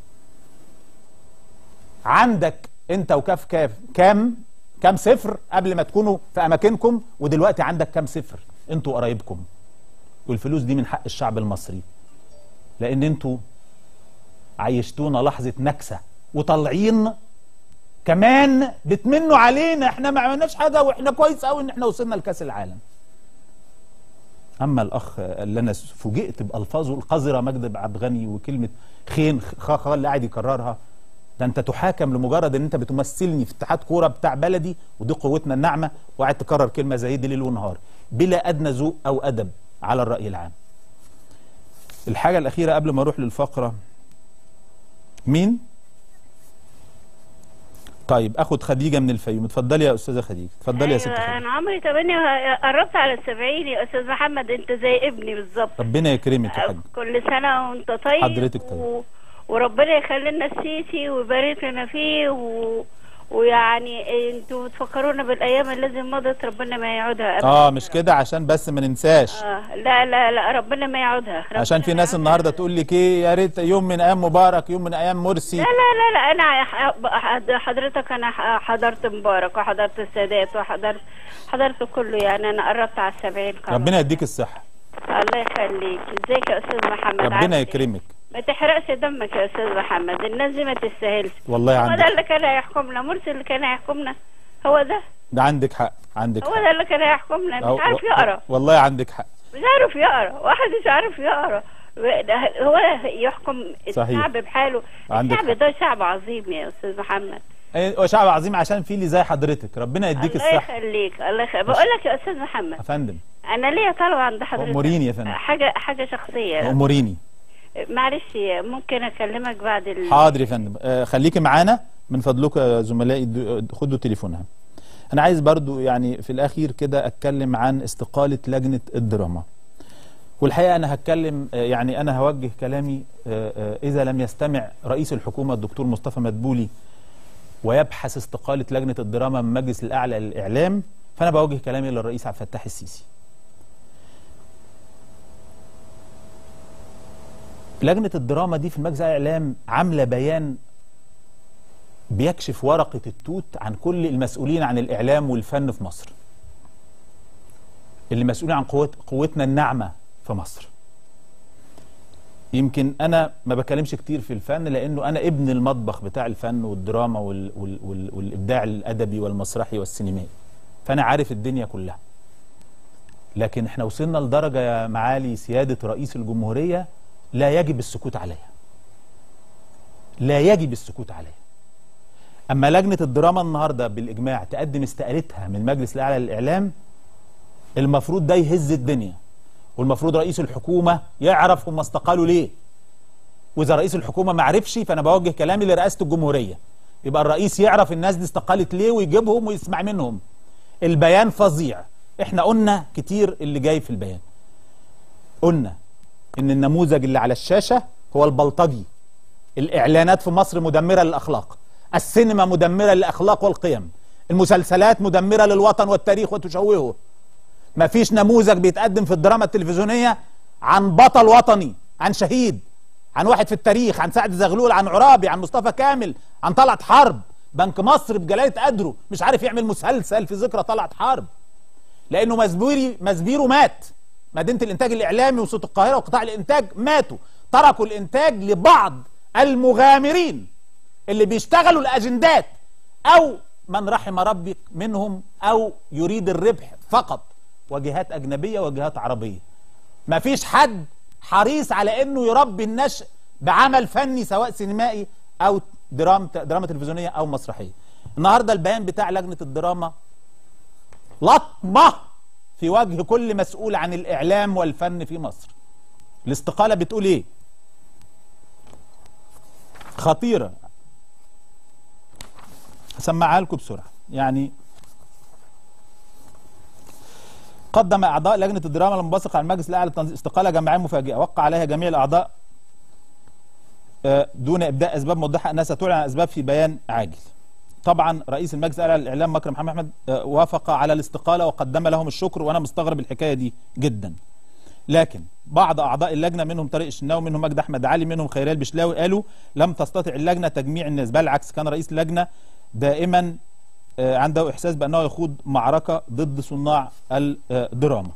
عندك انت وكاف كاف كام كام صفر قبل ما تكونوا في اماكنكم ودلوقتي عندك كام صفر انتوا قرايبكم والفلوس دي من حق الشعب المصري لان انتوا عيشتونا لحظه نكسه وطالعين كمان بتمنوا علينا احنا ما عملناش حاجه واحنا كويس قوي ان احنا وصلنا لكاس العالم اما الاخ اللي انا فوجئت بالفاظه القذره مجد عبد الغني وكلمه خين خ خ اللي قاعد يكررها ده انت تحاكم لمجرد ان انت بتمثلني في اتحاد كوره بتاع بلدي ودي قوتنا الناعمه وقاعد تكرر كلمه زي دي ليل ونهار بلا ادنى ذوق او ادب على الراي العام الحاجه الاخيره قبل ما اروح للفقره مين طيب اخد خديجه من الفيوم اتفضلي يا استاذه خديجه اتفضلي يا ست أيوة خديجه انا عمري 8 قربت على السبعين يا استاذ محمد انت زي ابني بالظبط ربنا يكرمك يا حاج كل سنه وانت طيب حضرتك طيب و... وربنا يخلي لنا السيسي ويبارك لنا فيه و... ويعني انتوا بتفكرونا بالايام التي مضت ربنا ما يعودها ابدا اه مش كده عشان بس ما ننساش آه لا لا لا ربنا ما يعودها ربنا عشان في ناس النهارده تقول لك ايه يا ريت يوم من ايام مبارك يوم من ايام مرسي لا لا لا لا انا ح- حضرتك انا ح- حضرت مبارك وحضرت السادات وحضرت حضرت كله يعني انا قربت على السبعين كمان ربنا يديك الصحه الله يخليك ازيك يا استاذ محمد عامل ربنا إيه؟ يكرمك ما تحرقش دمك يا استاذ محمد الناس دي ما تستاهلش والله هو ده عندك اللي كان هيحكمنا مرسي اللي كان هيحكمنا هو ده ده عندك حق عندك هو حق ده اللي كان هيحكمنا أو- مش عارف و- يقرا والله عندك حق مش عارف يقرا واحد مش عارف يقرا ده- هو يحكم صحيح. الشعب بحاله عندك الشعب ده شعب عظيم يا استاذ محمد إيه، هو شعب عظيم عشان في اللي زي حضرتك ربنا يديك الله الصحه يخليك الله يخليك بقول لك يا استاذ محمد يا فندم انا ليا طلب عند حضرتك اموريني يا فندم حاجه حاجه شخصيه اموريني معلش ممكن اكلمك بعد ال... حاضر يا فندم آه خليكي معانا من فضلكم يا زملائي د- خدوا تليفونها انا عايز برضو يعني في الاخير كده اتكلم عن استقالة لجنة الدراما والحقيقة انا هتكلم آه، يعني انا هوجه كلامي آه، آه، اذا لم يستمع رئيس الحكومة الدكتور مصطفى مدبولي ويبحث استقالة لجنة الدراما من مجلس الاعلى للاعلام فانا بوجه كلامي للرئيس عبد الفتاح السيسي لجنة الدراما دي في المجلس الإعلام عاملة بيان بيكشف ورقة التوت عن كل المسؤولين عن الإعلام والفن في مصر اللي مسؤولين عن قوت قوتنا الناعمة في مصر يمكن أنا ما بكلمش كتير في الفن لأنه أنا ابن المطبخ بتاع الفن والدراما وال وال وال والإبداع الأدبي والمسرحي والسينمائي فأنا عارف الدنيا كلها لكن احنا وصلنا لدرجة يا معالي سيادة رئيس الجمهورية لا يجب السكوت عليها لا يجب السكوت عليها أما لجنة الدراما النهاردة بالإجماع تقدم استقالتها من المجلس الأعلى للإعلام المفروض ده يهز الدنيا والمفروض رئيس الحكومة يعرف هم استقالوا ليه وإذا رئيس الحكومة ما عرفش فأنا بوجه كلامي لرئاسة الجمهورية يبقى الرئيس يعرف الناس دي استقالت ليه ويجيبهم ويسمع منهم البيان فظيع احنا قلنا كتير اللي جاي في البيان قلنا ان النموذج اللي على الشاشة هو البلطجي الاعلانات في مصر مدمرة للاخلاق السينما مدمرة للاخلاق والقيم المسلسلات مدمرة للوطن والتاريخ وتشوهه مفيش نموذج بيتقدم في الدراما التلفزيونية عن بطل وطني عن شهيد عن واحد في التاريخ عن سعد زغلول عن عرابي عن مصطفى كامل عن طلعت حرب بنك مصر بجلالة قدره مش عارف يعمل مسلسل في ذكرى طلعت حرب لانه مزبوري مزبيره مات مدينه الانتاج الاعلامي وصوت القاهره وقطاع الانتاج ماتوا تركوا الانتاج لبعض المغامرين اللي بيشتغلوا الاجندات او من رحم ربك منهم او يريد الربح فقط وجهات اجنبيه وجهات عربيه مفيش حد حريص على انه يربي النشء بعمل فني سواء سينمائي او دراما دراما تلفزيونيه او مسرحيه النهارده البيان بتاع لجنه الدراما لطمة في وجه كل مسؤول عن الإعلام والفن في مصر الاستقالة بتقول إيه خطيرة هسمعها لكم بسرعة يعني قدم أعضاء لجنة الدراما المنبثقة عن المجلس الأعلى للتنظيم استقالة جماعية مفاجئة وقع عليها جميع الأعضاء دون إبداء أسباب موضحة أنها ستعلن عن أسباب في بيان عاجل طبعا رئيس المجلس الاعلى للاعلام مكرم محمد احمد وافق على الاستقاله وقدم لهم الشكر وانا مستغرب الحكايه دي جدا لكن بعض اعضاء اللجنه منهم طارق الشناوي منهم مجدي احمد علي منهم خيريال البشلاوي قالوا لم تستطع اللجنه تجميع الناس بالعكس كان رئيس اللجنه دائما عنده احساس بانه يخوض معركه ضد صناع الدراما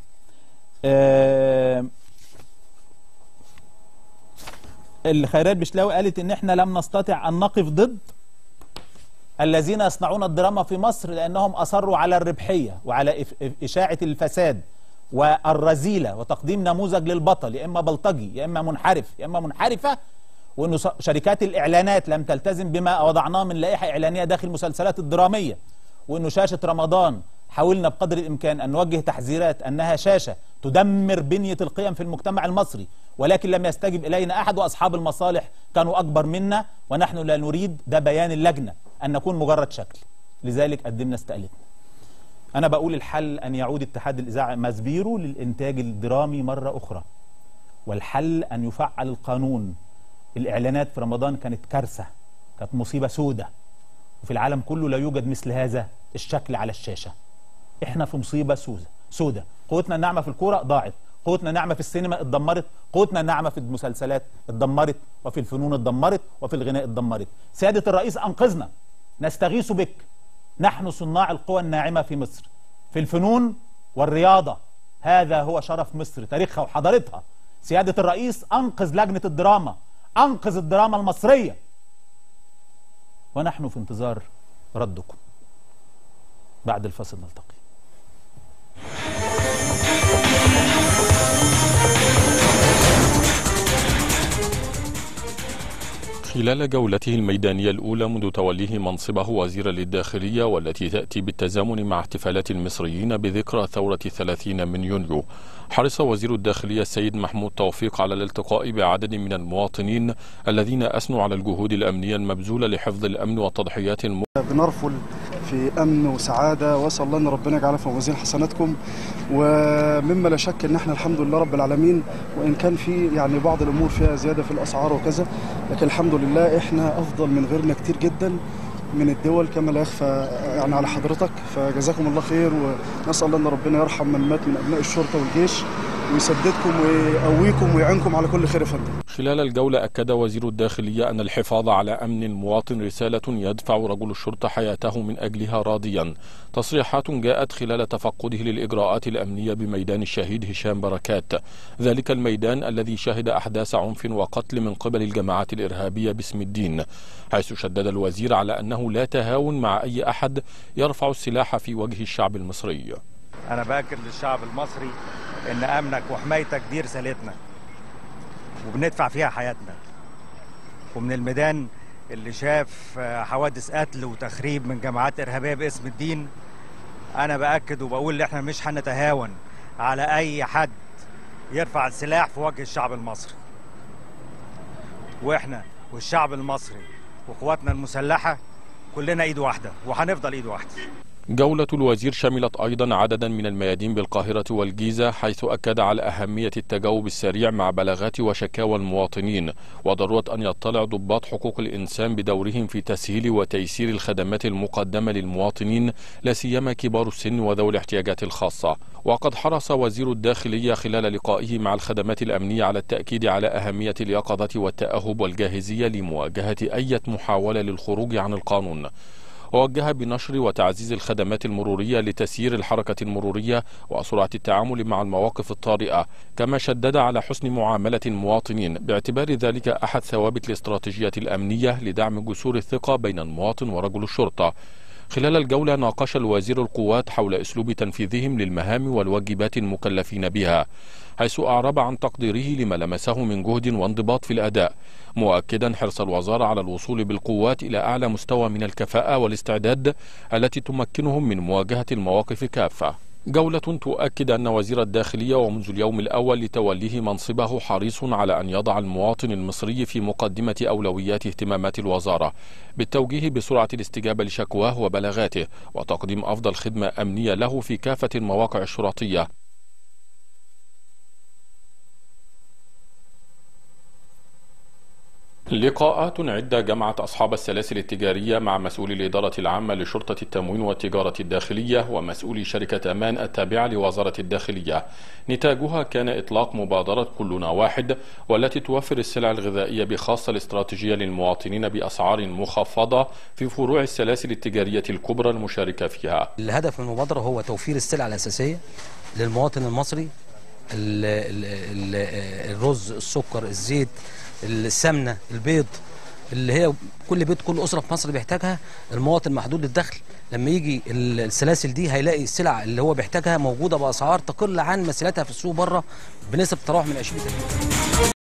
الخيريال البشلاوي قالت ان احنا لم نستطع ان نقف ضد الذين يصنعون الدراما في مصر لأنهم أصروا على الربحية وعلى إشاعة الفساد والرذيلة وتقديم نموذج للبطل يا إما بلطجي يا إما منحرف يا إما منحرفة وأن شركات الإعلانات لم تلتزم بما وضعناه من لائحة إعلانية داخل المسلسلات الدرامية وأنه شاشة رمضان حاولنا بقدر الإمكان أن نوجه تحذيرات أنها شاشة تدمر بنية القيم في المجتمع المصري ولكن لم يستجب إلينا أحد وأصحاب المصالح كانوا أكبر منا ونحن لا نريد ده بيان اللجنة أن نكون مجرد شكل لذلك قدمنا استقالتنا أنا بقول الحل أن يعود اتحاد الإذاعة مزبيره للإنتاج الدرامي مرة أخرى والحل أن يفعل القانون الإعلانات في رمضان كانت كارثة كانت مصيبة سودة وفي العالم كله لا يوجد مثل هذا الشكل على الشاشة احنا في مصيبة سودة سودة قوتنا الناعمة في الكورة ضاعت قوتنا الناعمة في السينما اتدمرت قوتنا الناعمة في المسلسلات اتدمرت وفي الفنون اتدمرت وفي الغناء اتدمرت سيادة الرئيس أنقذنا نستغيث بك نحن صناع القوى الناعمة في مصر في الفنون والرياضة هذا هو شرف مصر تاريخها وحضارتها سيادة الرئيس أنقذ لجنة الدراما أنقذ الدراما المصرية ونحن في انتظار ردكم بعد الفصل نلتقي خلال جولته الميدانية الأولى منذ توليه منصبه وزيرا للداخلية والتي تأتي بالتزامن مع احتفالات المصريين بذكرى ثورة 30 من يونيو حرص وزير الداخلية السيد محمود توفيق على الالتقاء بعدد من المواطنين الذين أثنوا على الجهود الأمنية المبذولة لحفظ الأمن والتضحيات الم... بنرفل في امن وسعاده واسال الله ان ربنا يجعلها في موازين حسناتكم ومما لا شك ان احنا الحمد لله رب العالمين وان كان في يعني بعض الامور فيها زياده في الاسعار وكذا لكن الحمد لله احنا افضل من غيرنا كتير جدا من الدول كما لا يخفى يعني على حضرتك فجزاكم الله خير ونسال الله ان ربنا يرحم من مات من ابناء الشرطه والجيش ويسددكم ويقويكم ويعينكم على كل خير يا فندم خلال الجولة أكد وزير الداخلية أن الحفاظ على أمن المواطن رسالة يدفع رجل الشرطة حياته من أجلها راضيا تصريحات جاءت خلال تفقده للإجراءات الأمنية بميدان الشهيد هشام بركات ذلك الميدان الذي شهد أحداث عنف وقتل من قبل الجماعات الإرهابية باسم الدين حيث شدد الوزير على أنه لا تهاون مع أي أحد يرفع السلاح في وجه الشعب المصري أنا بأكد للشعب المصري إن أمنك وحمايتك دي رسالتنا وبندفع فيها حياتنا ومن الميدان اللي شاف حوادث قتل وتخريب من جماعات إرهابية باسم الدين أنا بأكد وبقول إن إحنا مش هنتهاون على أي حد يرفع السلاح في وجه الشعب المصري وإحنا والشعب المصري وقواتنا المسلحة كلنا إيد واحدة وهنفضل إيد واحدة جولة الوزير شملت أيضا عددا من الميادين بالقاهرة والجيزة حيث أكد على أهمية التجاوب السريع مع بلاغات وشكاوى المواطنين وضرورة أن يطلع ضباط حقوق الإنسان بدورهم في تسهيل وتيسير الخدمات المقدمة للمواطنين لا سيما كبار السن وذوي الاحتياجات الخاصة وقد حرص وزير الداخلية خلال لقائه مع الخدمات الأمنية على التأكيد على أهمية اليقظة والتأهب والجاهزية لمواجهة أي محاولة للخروج عن القانون ووجه بنشر وتعزيز الخدمات المرورية لتسيير الحركة المرورية وسرعة التعامل مع المواقف الطارئة كما شدد على حسن معاملة المواطنين باعتبار ذلك أحد ثوابت الاستراتيجية الأمنية لدعم جسور الثقة بين المواطن ورجل الشرطة خلال الجولة ناقش الوزير القوات حول أسلوب تنفيذهم للمهام والواجبات المكلفين بها حيث أعرب عن تقديره لما لمسه من جهد وانضباط في الأداء مؤكدا حرص الوزارة على الوصول بالقوات إلى أعلى مستوى من الكفاءة والاستعداد التي تمكنهم من مواجهة المواقف كافة جولة تؤكد أن وزير الداخلية ومنذ اليوم الأول لتوليه منصبه حريص على أن يضع المواطن المصري في مقدمة أولويات اهتمامات الوزارة بالتوجيه بسرعة الاستجابة لشكواه وبلاغاته وتقديم أفضل خدمة أمنية له في كافة المواقع الشرطية لقاءات عدة جمعت أصحاب السلاسل التجارية مع مسؤولي الإدارة العامة لشرطة التموين والتجارة الداخلية ومسؤولي شركة أمان التابعة لوزارة الداخلية نتاجها كان إطلاق مبادرة كلنا واحد والتي توفر السلع الغذائية بخاصة الاستراتيجية للمواطنين بأسعار مخفضة في فروع السلاسل التجارية الكبرى المشاركة فيها الهدف من المبادرة هو توفير السلع الأساسية للمواطن المصري ال ال ال الرز السكر الزيت السمنه البيض اللي هي كل بيت كل اسره في مصر بيحتاجها المواطن محدود الدخل لما يجي السلاسل دي هيلاقي السلع اللي هو بيحتاجها موجوده باسعار تقل عن مثيلاتها في السوق بره بنسب تراوح من 20 30